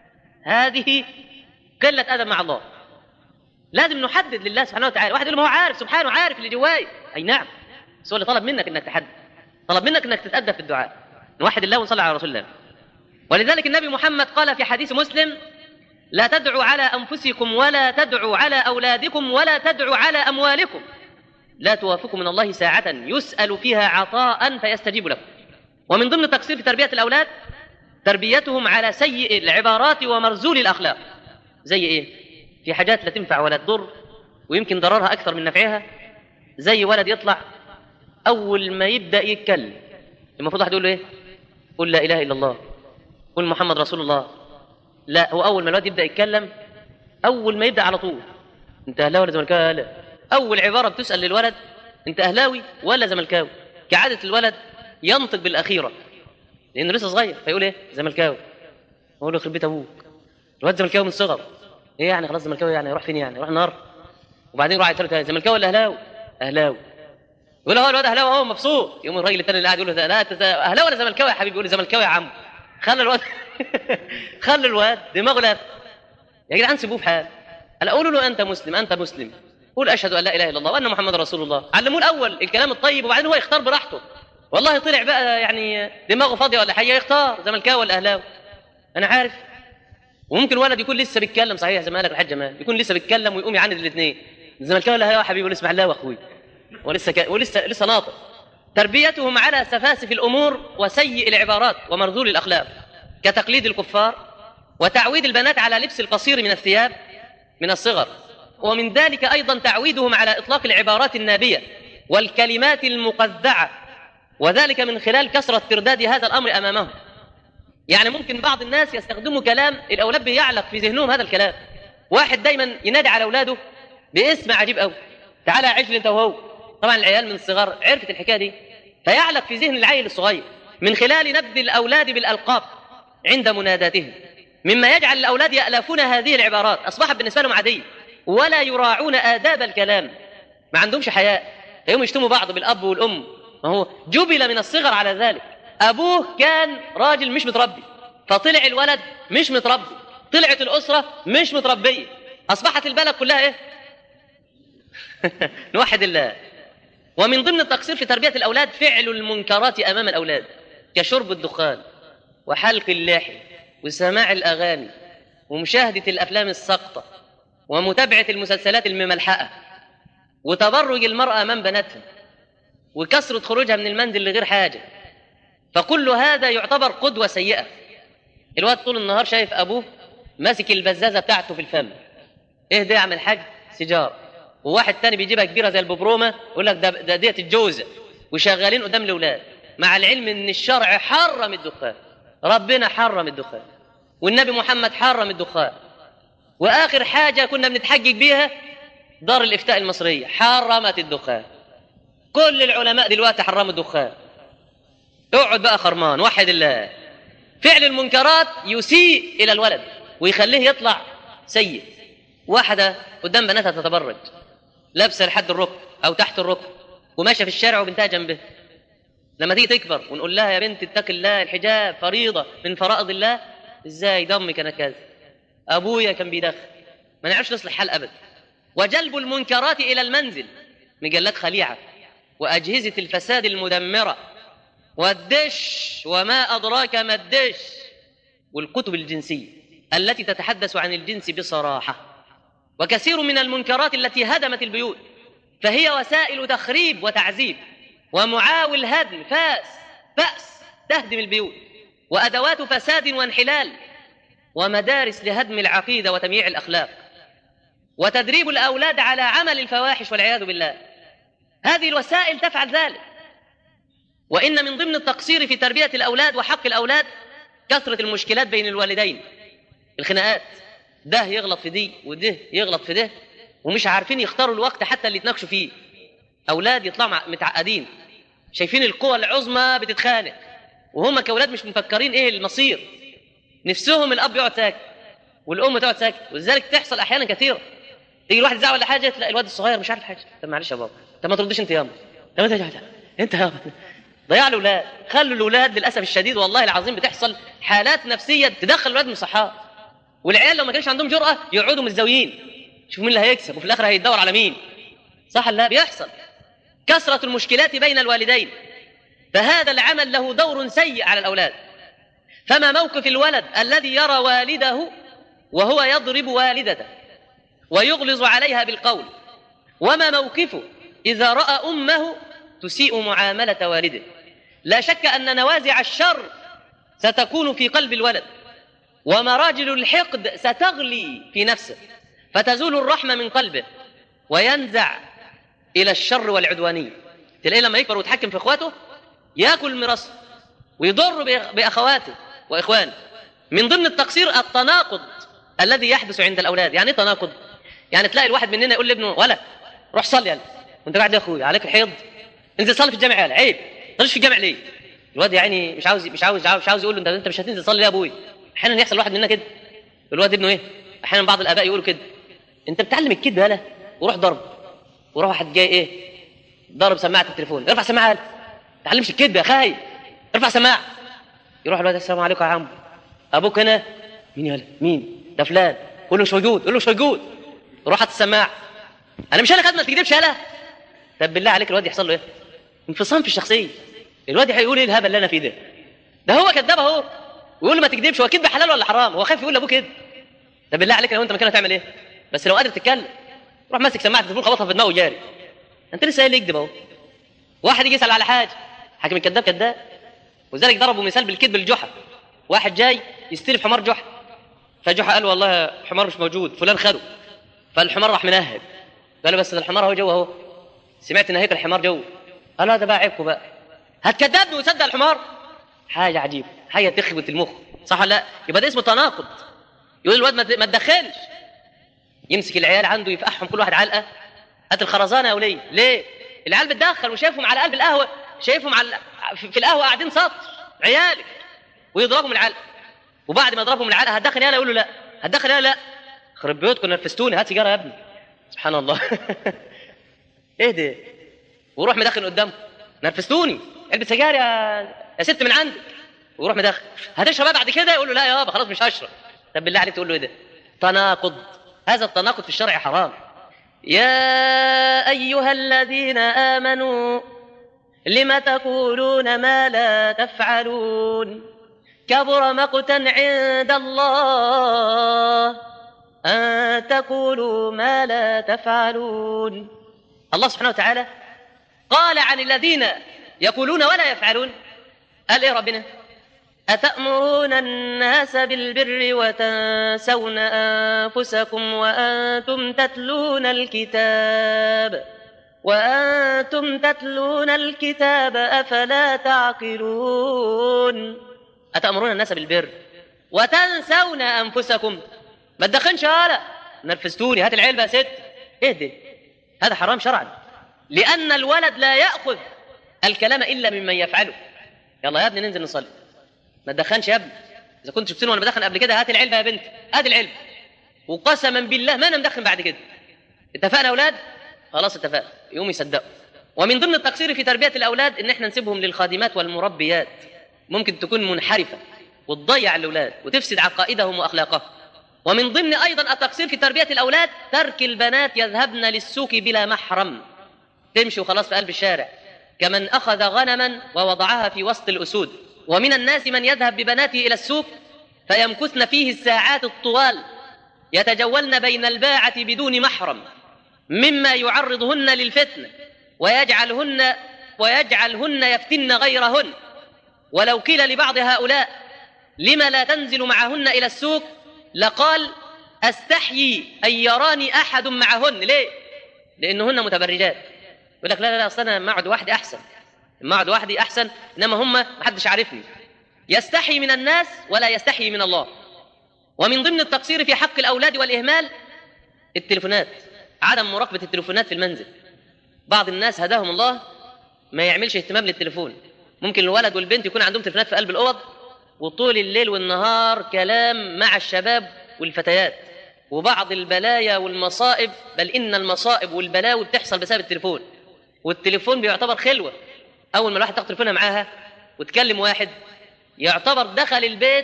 هذه قله ادب مع الله لازم نحدد لله سبحانه وتعالى واحد يقول ما هو عارف سبحانه عارف اللي جواي اي نعم بس هو اللي طلب منك انك تحدد طلب منك انك تتادب في الدعاء نوحد الله ونصلي على رسول الله ولذلك النبي محمد قال في حديث مسلم لا تدعوا على انفسكم ولا تدعوا على اولادكم ولا تدعوا على اموالكم لا توافقوا من الله ساعة يسأل فيها عطاء فيستجيب لكم ومن ضمن التقصير في تربية الأولاد تربيتهم على سيء العبارات ومرزول الأخلاق زي إيه؟ في حاجات لا تنفع ولا تضر ويمكن ضررها أكثر من نفعها زي ولد يطلع أول ما يبدأ يتكلم المفروض واحد يقول له إيه؟ قل لا إله إلا الله قل محمد رسول الله لا هو أول ما الولد يبدأ يتكلم أول ما يبدأ على طول أنت أهلاوي ولا زملكاوي؟ لا أول عبارة بتسأل للولد أنت أهلاوي ولا زملكاوي؟ كعادة الولد ينطق بالأخيرة لأنه لسه صغير فيقول إيه؟ زملكاوي أقول له يخرب بيت أبوك الواد زملكاوي من الصغر إيه يعني خلاص زملكاوي يعني يروح فين يعني؟ يروح النار وبعدين يروح يسأله تاني زملكاوي ولا أهلاوي؟ أهلاوي يقول له هو الواد أهلاوي أهو مبسوط يقوم الراجل التاني اللي قاعد يقول له لا أنت أهلاوي ولا زملكاوي يا حبيبي؟ يقول له زملكاوي يا عم خلي الواد خلي الواد دماغه لف يا جدعان سيبوه في حال قال قولوا له انت مسلم انت مسلم قول اشهد ان لا اله الا الله وان محمد رسول الله علموه الاول الكلام الطيب وبعدين هو يختار براحته والله طلع بقى يعني دماغه فاضيه ولا حاجه يختار زملكاوي ولا اهلاوي انا عارف وممكن ولد يكون لسه بيتكلم صحيح زي ما قالك الحاج جمال يكون لسه بيتكلم ويقوم يعاند الاثنين الزملكاوي ولا اهلاوي يا حبيبي اسمع الله واخوي ولسه ك... ولسه لسه ناطق تربيتهم على سفاسف الامور وسيء العبارات ومرذول الاخلاق كتقليد الكفار وتعويد البنات على لبس القصير من الثياب من الصغر ومن ذلك ايضا تعويدهم على اطلاق العبارات النابيه والكلمات المقذعه وذلك من خلال كثره ترداد هذا الامر امامهم يعني ممكن بعض الناس يستخدموا كلام الاولاد بيعلق في ذهنهم هذا الكلام واحد دايما ينادي على اولاده باسم عجيب قوي تعالى يا عجل انت وهو طبعا العيال من الصغار عرفت الحكايه دي فيعلق في ذهن العيل الصغير من خلال نبذ الاولاد بالالقاب عند مناداتهم مما يجعل الاولاد يالفون هذه العبارات اصبحت بالنسبه لهم عاديه ولا يراعون آداب الكلام ما عندهمش حياء تلاقيهم يشتموا بعض بالاب والام ما هو جبل من الصغر على ذلك ابوه كان راجل مش متربي فطلع الولد مش متربي طلعت الاسره مش متربيه اصبحت البلد كلها ايه نوحد الله ومن ضمن التقصير في تربيه الاولاد فعل المنكرات امام الاولاد كشرب الدخان وحلق اللحي وسماع الاغاني ومشاهده الافلام الساقطه ومتابعه المسلسلات المملحقه وتبرج المراه امام بناتها وكثره خروجها من المنزل لغير حاجه فكل هذا يعتبر قدوه سيئه الواد طول النهار شايف ابوه ماسك البزازه بتاعته في الفم ايه ده يعمل حاج سيجار وواحد تاني بيجيبها كبيره زي الببرومه يقول لك ده ده ديت الجوزه وشغالين قدام الاولاد مع العلم ان الشرع حرم الدخان ربنا حرم الدخان والنبي محمد حرم الدخان واخر حاجه كنا بنتحجج بيها دار الافتاء المصريه حرمت الدخان كل العلماء دلوقتي حرموا الدخان اقعد بقى خرمان وحد الله فعل المنكرات يسيء الى الولد ويخليه يطلع سيء واحده قدام بناتها تتبرج لابسه لحد الركب او تحت الركب وماشيه في الشارع وبنتها جنبها لما تيجي تكبر ونقول لها يا بنت اتق الله الحجاب فريضه من فرائض الله ازاي دمك انا كذا ابويا كان بيدخن ما نعرفش نصلح حال ابدا وجلب المنكرات الى المنزل مجلات خليعه واجهزه الفساد المدمره والدش وما ادراك ما الدش والكتب الجنسيه التي تتحدث عن الجنس بصراحه وكثير من المنكرات التي هدمت البيوت فهي وسائل تخريب وتعذيب ومعاول هدم فاس فأس تهدم البيوت وأدوات فساد وانحلال ومدارس لهدم العقيدة وتمييع الأخلاق وتدريب الأولاد على عمل الفواحش والعياذ بالله هذه الوسائل تفعل ذلك وإن من ضمن التقصير في تربية الأولاد وحق الأولاد كثرة المشكلات بين الوالدين الخناقات ده يغلط في دي وده يغلط في ده ومش عارفين يختاروا الوقت حتى اللي يتناقشوا فيه اولاد يطلعوا مع- متعقدين شايفين القوى العظمى بتتخانق وهم كاولاد مش مفكرين ايه المصير نفسهم الاب يقعد ساكت والام تقعد ساكت ولذلك تحصل احيانا كثيره يجي الواحد يزعل ولا حاجه تلاقي الواد الصغير مش عارف حاجه طب معلش يا بابا طب ما تردش انت ياما طب انت انت ياما ضيع الاولاد خلوا الاولاد للاسف الشديد والله العظيم بتحصل حالات نفسيه تدخل الاولاد مصحات والعيال لو ما كانش عندهم جرأة يقعدوا متزاويين شوف مين اللي هيكسب وفي الاخر هيدور على مين صح ولا لا بيحصل كثرة المشكلات بين الوالدين فهذا العمل له دور سيء على الأولاد فما موقف الولد الذي يرى والده وهو يضرب والدته ويغلظ عليها بالقول وما موقفه إذا رأى أمه تسيء معاملة والده لا شك أن نوازع الشر ستكون في قلب الولد ومراجل الحقد ستغلي في نفسه فتزول الرحمة من قلبه وينزع إلى الشر والعدوانية تلاقيه لما يكبر ويتحكم في إخواته ياكل ميراثه ويضر بأخ- بأخواته وإخوانه من ضمن التقصير التناقض الذي يحدث عند الأولاد يعني إيه تناقض؟ يعني تلاقي الواحد مننا يقول لابنه ولا روح صلي يلا وانت قاعد يا اخوي عليك الحيض انزل صلي في الجامع يلا عيب ما في الجامع ليه؟ الواد يعني مش عاوز مش عاوز مش عاوز يقول له انت انت مش هتنزل تصلي يا ابوي احيانا يحصل واحد مننا كده الواد ابنه ايه؟ احيانا بعض الاباء يقولوا كده انت بتعلم الكذب يالا وروح ضرب وروح واحد جاي ايه؟ ضرب سماعه التليفون ارفع سماعه يالا ما تعلمش الكذب يا خاي ارفع سماعه يروح الواد السلام عليكم يا عم ابوك هنا مين يالا مين ده فلان قول له مش موجود قول له مش موجود روح هات السماعه انا مش انا خد ما تكذبش يالا طب بالله عليك الواد يحصل له ايه انفصام في الشخصيه الواد هيقول ايه الهبل اللي انا فيه ده ده هو كذاب اهو ويقول له ما تكذبش هو كذب حلال ولا حرام هو خايف يقول لابوه كده طب بالله عليك لو انت مكانه تعمل ايه بس لو قادر تتكلم روح ماسك سماعه التليفون خبطها في دماغه وجاري انت لسه قايل يكذب اهو واحد يجي يسال على حاجه حاكم الكذاب كذاب وذلك ضربوا مثال بالكذب الجحا واحد جاي يستلف حمار جحا فجحا قال والله حمار مش موجود فلان خده فالحمار راح منهب قال له بس ده الحمار اهو جوه اهو سمعت ان هيك الحمار جوه قال لا ده بقى عيبكم بقى هتكذبني وتصدق الحمار حاجه عجيبه حاجه تخبط المخ صح ولا لا يبقى ده اسمه تناقض يقول الواد ما ت- ما تدخلش يمسك العيال عنده يفقعهم كل واحد علقه هات الخرزانه يا وليه ليه العيال بتدخل وشايفهم على قلب القهوه شايفهم على في في القهوه قاعدين سطر عيالك ويضربهم العلقه وبعد ما يضربهم العلقه هتدخل يالا يقول له لا هتدخل يالا لا خرب بيوتكم نرفزتوني هات سيجاره يا ابني سبحان الله ايه ده وروح مدخن قدامكم نرفزتوني علبه سجاير يا يا ست من عندك ويروح مدخن هتشرب إيه بعد كده يقول له لا يابا خلاص مش هشرب طب بالله عليك تقول له ايه ده تناقض هذا التناقض في الشرع حرام يا ايها الذين امنوا لم تقولون ما لا تفعلون كبر مقتا عند الله ان تقولوا ما لا تفعلون الله سبحانه وتعالى قال عن الذين يقولون ولا يفعلون قال ايه ربنا أتأمرون الناس بالبر وتنسون أنفسكم وأنتم تتلون الكتاب وأنتم تتلون الكتاب أفلا تعقلون أتأمرون الناس بالبر وتنسون أنفسكم ما تدخنش هلا نرفزتوني هات العلبة يا ست اهدي هذا حرام شرعا لأن الولد لا يأخذ الكلام إلا ممن يفعله يلا يا ابني ننزل نصلي ما تدخنش يا ابني اذا كنت شفتني وانا بدخن قبل كده هات العلبه يا بنت هات العلبه وقسما بالله ما انا مدخن بعد كده اتفقنا يا اولاد خلاص اتفقنا يقوم يصدقوا ومن ضمن التقصير في تربيه الاولاد ان احنا نسيبهم للخادمات والمربيات ممكن تكون منحرفه وتضيع الاولاد وتفسد عقائدهم واخلاقهم ومن ضمن ايضا التقصير في تربيه الاولاد ترك البنات يذهبن للسوق بلا محرم تمشي وخلاص في قلب الشارع كمن اخذ غنما ووضعها في وسط الاسود ومن الناس من يذهب ببناته الى السوق فيمكثن فيه الساعات الطوال يتجولن بين الباعه بدون محرم مما يعرضهن للفتنه ويجعلهن ويجعلهن يفتن غيرهن ولو قيل لبعض هؤلاء لم لا تنزل معهن الى السوق لقال استحيي ان يراني احد معهن ليه لانهن متبرجات يقول لك لا لا لا اصل انا مقعد وحدي احسن مقعد وحدي احسن انما هم محدش عارفني يستحي من الناس ولا يستحي من الله ومن ضمن التقصير في حق الاولاد والاهمال التليفونات عدم مراقبه التليفونات في المنزل بعض الناس هداهم الله ما يعملش اهتمام للتليفون ممكن الولد والبنت يكون عندهم تليفونات في قلب الاوض وطول الليل والنهار كلام مع الشباب والفتيات وبعض البلايا والمصائب بل ان المصائب والبلاوي بتحصل بسبب التليفون والتليفون بيعتبر خلوه اول ما الواحد تاخد تليفونها معاها وتكلم واحد يعتبر دخل البيت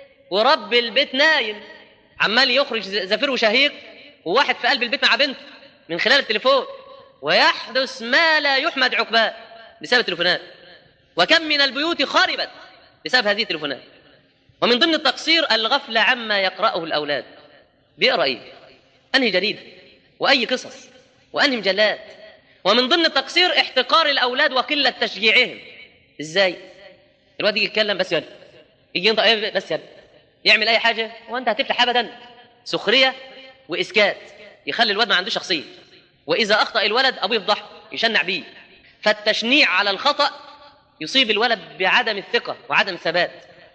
ورب البيت نايم عمال يخرج زفير وشهيق وواحد في قلب البيت مع بنته من خلال التليفون ويحدث ما لا يحمد عقباه بسبب التليفونات وكم من البيوت خربت بسبب هذه التليفونات ومن ضمن التقصير الغفلة عما يقرأه الأولاد بيقرأ إيه؟ أنهي جريدة وأي قصص وأنهي مجلات ومن ضمن التقصير احتقار الأولاد وقلة تشجيعهم إزاي؟ الواد يجي يتكلم بس يلا يجي ينطق إيه بس يلا يعمل أي حاجة وأنت هتفلح أبدا سخرية وإسكات يخلي الواد ما عندوش شخصية وإذا أخطأ الولد أبوه يفضحه يشنع بيه فالتشنيع على الخطأ يصيب الولد بعدم الثقة وعدم الثبات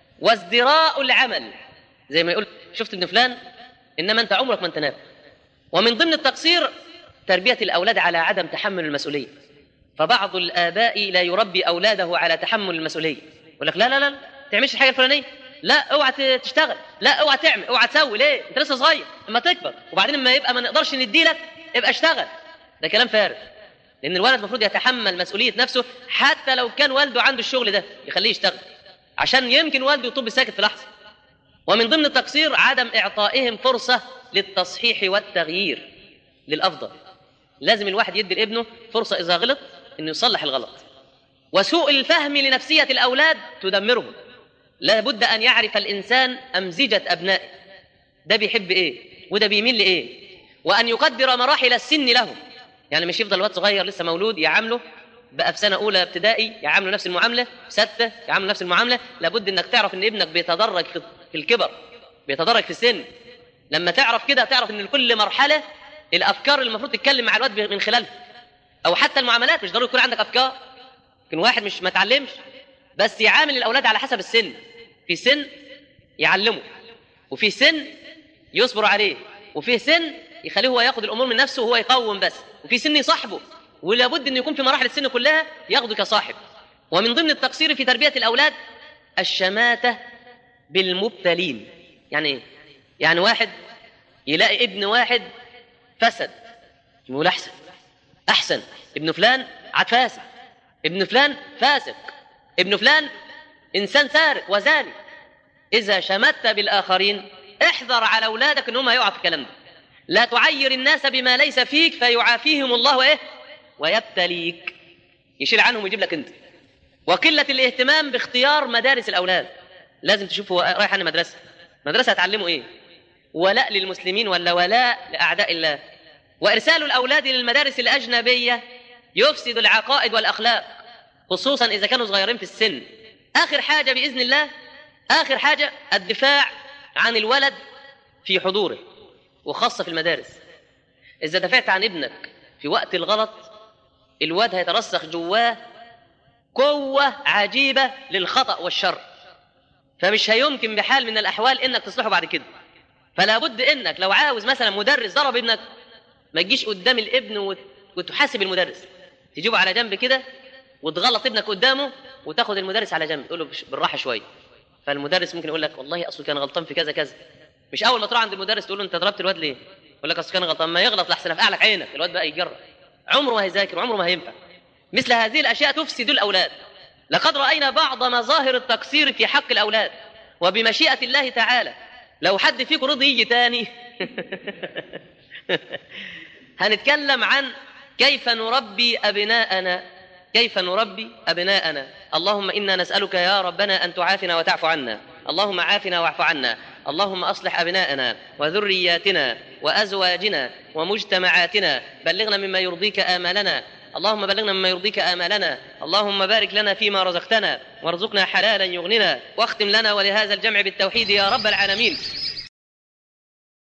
وازدراء العمل زي ما يقول شفت ابن فلان إنما أنت عمرك ما أنت نافع ومن ضمن التقصير تربية الأولاد على عدم تحمل المسؤولية فبعض الآباء لا يربي أولاده على تحمل المسؤولية يقول لك لا لا لا تعملش الحاجة الفلانية لا اوعى تشتغل لا اوعى تعمل اوعى تسوي ليه انت لسه صغير اما تكبر وبعدين اما يبقى ما نقدرش نديلك ابقى اشتغل ده كلام فارغ لان الولد المفروض يتحمل مسؤوليه نفسه حتى لو كان والده عنده الشغل ده يخليه يشتغل عشان يمكن والده يطب ساكت في لحظه ومن ضمن التقصير عدم اعطائهم فرصه للتصحيح والتغيير للافضل لازم الواحد يدي لابنه فرصه اذا غلط انه يصلح الغلط وسوء الفهم لنفسيه الاولاد تدمرهم لابد ان يعرف الانسان امزجه ابنائه ده بيحب ايه وده بيميل لايه وان يقدر مراحل السن لهم يعني مش يفضل الواد صغير لسه مولود يعامله بقى في سنه اولى ابتدائي يعامله نفس المعامله سته يعامله نفس المعامله لابد انك تعرف ان ابنك بيتدرج في الكبر بيتدرج في السن لما تعرف كده تعرف ان لكل مرحله الافكار اللي المفروض تتكلم مع الواد من خلالها او حتى المعاملات مش ضروري يكون عندك افكار يمكن واحد مش ما اتعلمش بس يعامل الاولاد على حسب السن في سن يعلمه وفي سن يصبر عليه وفي سن يخليه هو ياخد الامور من نفسه وهو يقوم بس وفي سن يصاحبه ولابد ان يكون في مراحل السن كلها ياخده كصاحب ومن ضمن التقصير في تربيه الاولاد الشماته بالمبتلين يعني ايه يعني واحد يلاقي ابن واحد فسد يقول احسن احسن ابن فلان عاد فاسد ابن فلان فاسق ابن فلان انسان سارق وزاني اذا شمت بالاخرين احذر على اولادك ان هم يقعوا في الكلام ده لا تعير الناس بما ليس فيك فيعافيهم الله ايه ويبتليك يشيل عنهم ويجيب لك انت وقله الاهتمام باختيار مدارس الاولاد لازم تشوف هو رايح عن مدرسه مدرسه هتعلمه ايه ولاء للمسلمين ولا ولاء لاعداء الله وارسال الاولاد للمدارس الاجنبيه يفسد العقائد والاخلاق خصوصا اذا كانوا صغيرين في السن اخر حاجه باذن الله اخر حاجه الدفاع عن الولد في حضوره وخاصه في المدارس اذا دافعت عن ابنك في وقت الغلط الواد هيترسخ جواه قوه عجيبه للخطا والشر فمش هيمكن بحال من الاحوال انك تصلحه بعد كده فلا بد انك لو عاوز مثلا مدرس ضرب ابنك ما تجيش قدام الابن وت- وتحاسب المدرس تجيبه على جنب كده وتغلط ابنك قدامه وتاخد المدرس على جنب تقول له بش- بالراحه شويه فالمدرس ممكن يقول لك والله اصله كان غلطان في كذا كذا مش اول ما تروح عند المدرس تقول له انت ضربت الواد ليه يقول لك اصله كان غلطان ما يغلط لحسن افقع لك عينك الواد بقى يجرب عمره ما هيذاكر وعمره ما هينفع مثل هذه الاشياء تفسد الاولاد لقد راينا بعض مظاهر التقصير في حق الاولاد وبمشيئه الله تعالى لو حد فيكم رضي يجي تاني هنتكلم عن كيف نربي أبناءنا كيف نربي أبناءنا اللهم إنا نسألك يا ربنا أن تعافنا وتعفو عنا اللهم عافنا واعف عنا اللهم أصلح أبناءنا وذرياتنا وأزواجنا ومجتمعاتنا بلغنا مما يرضيك آمالنا اللهم بلغنا مما يرضيك آمالنا اللهم بارك لنا فيما رزقتنا وارزقنا حلالا يغننا واختم لنا ولهذا الجمع بالتوحيد يا رب العالمين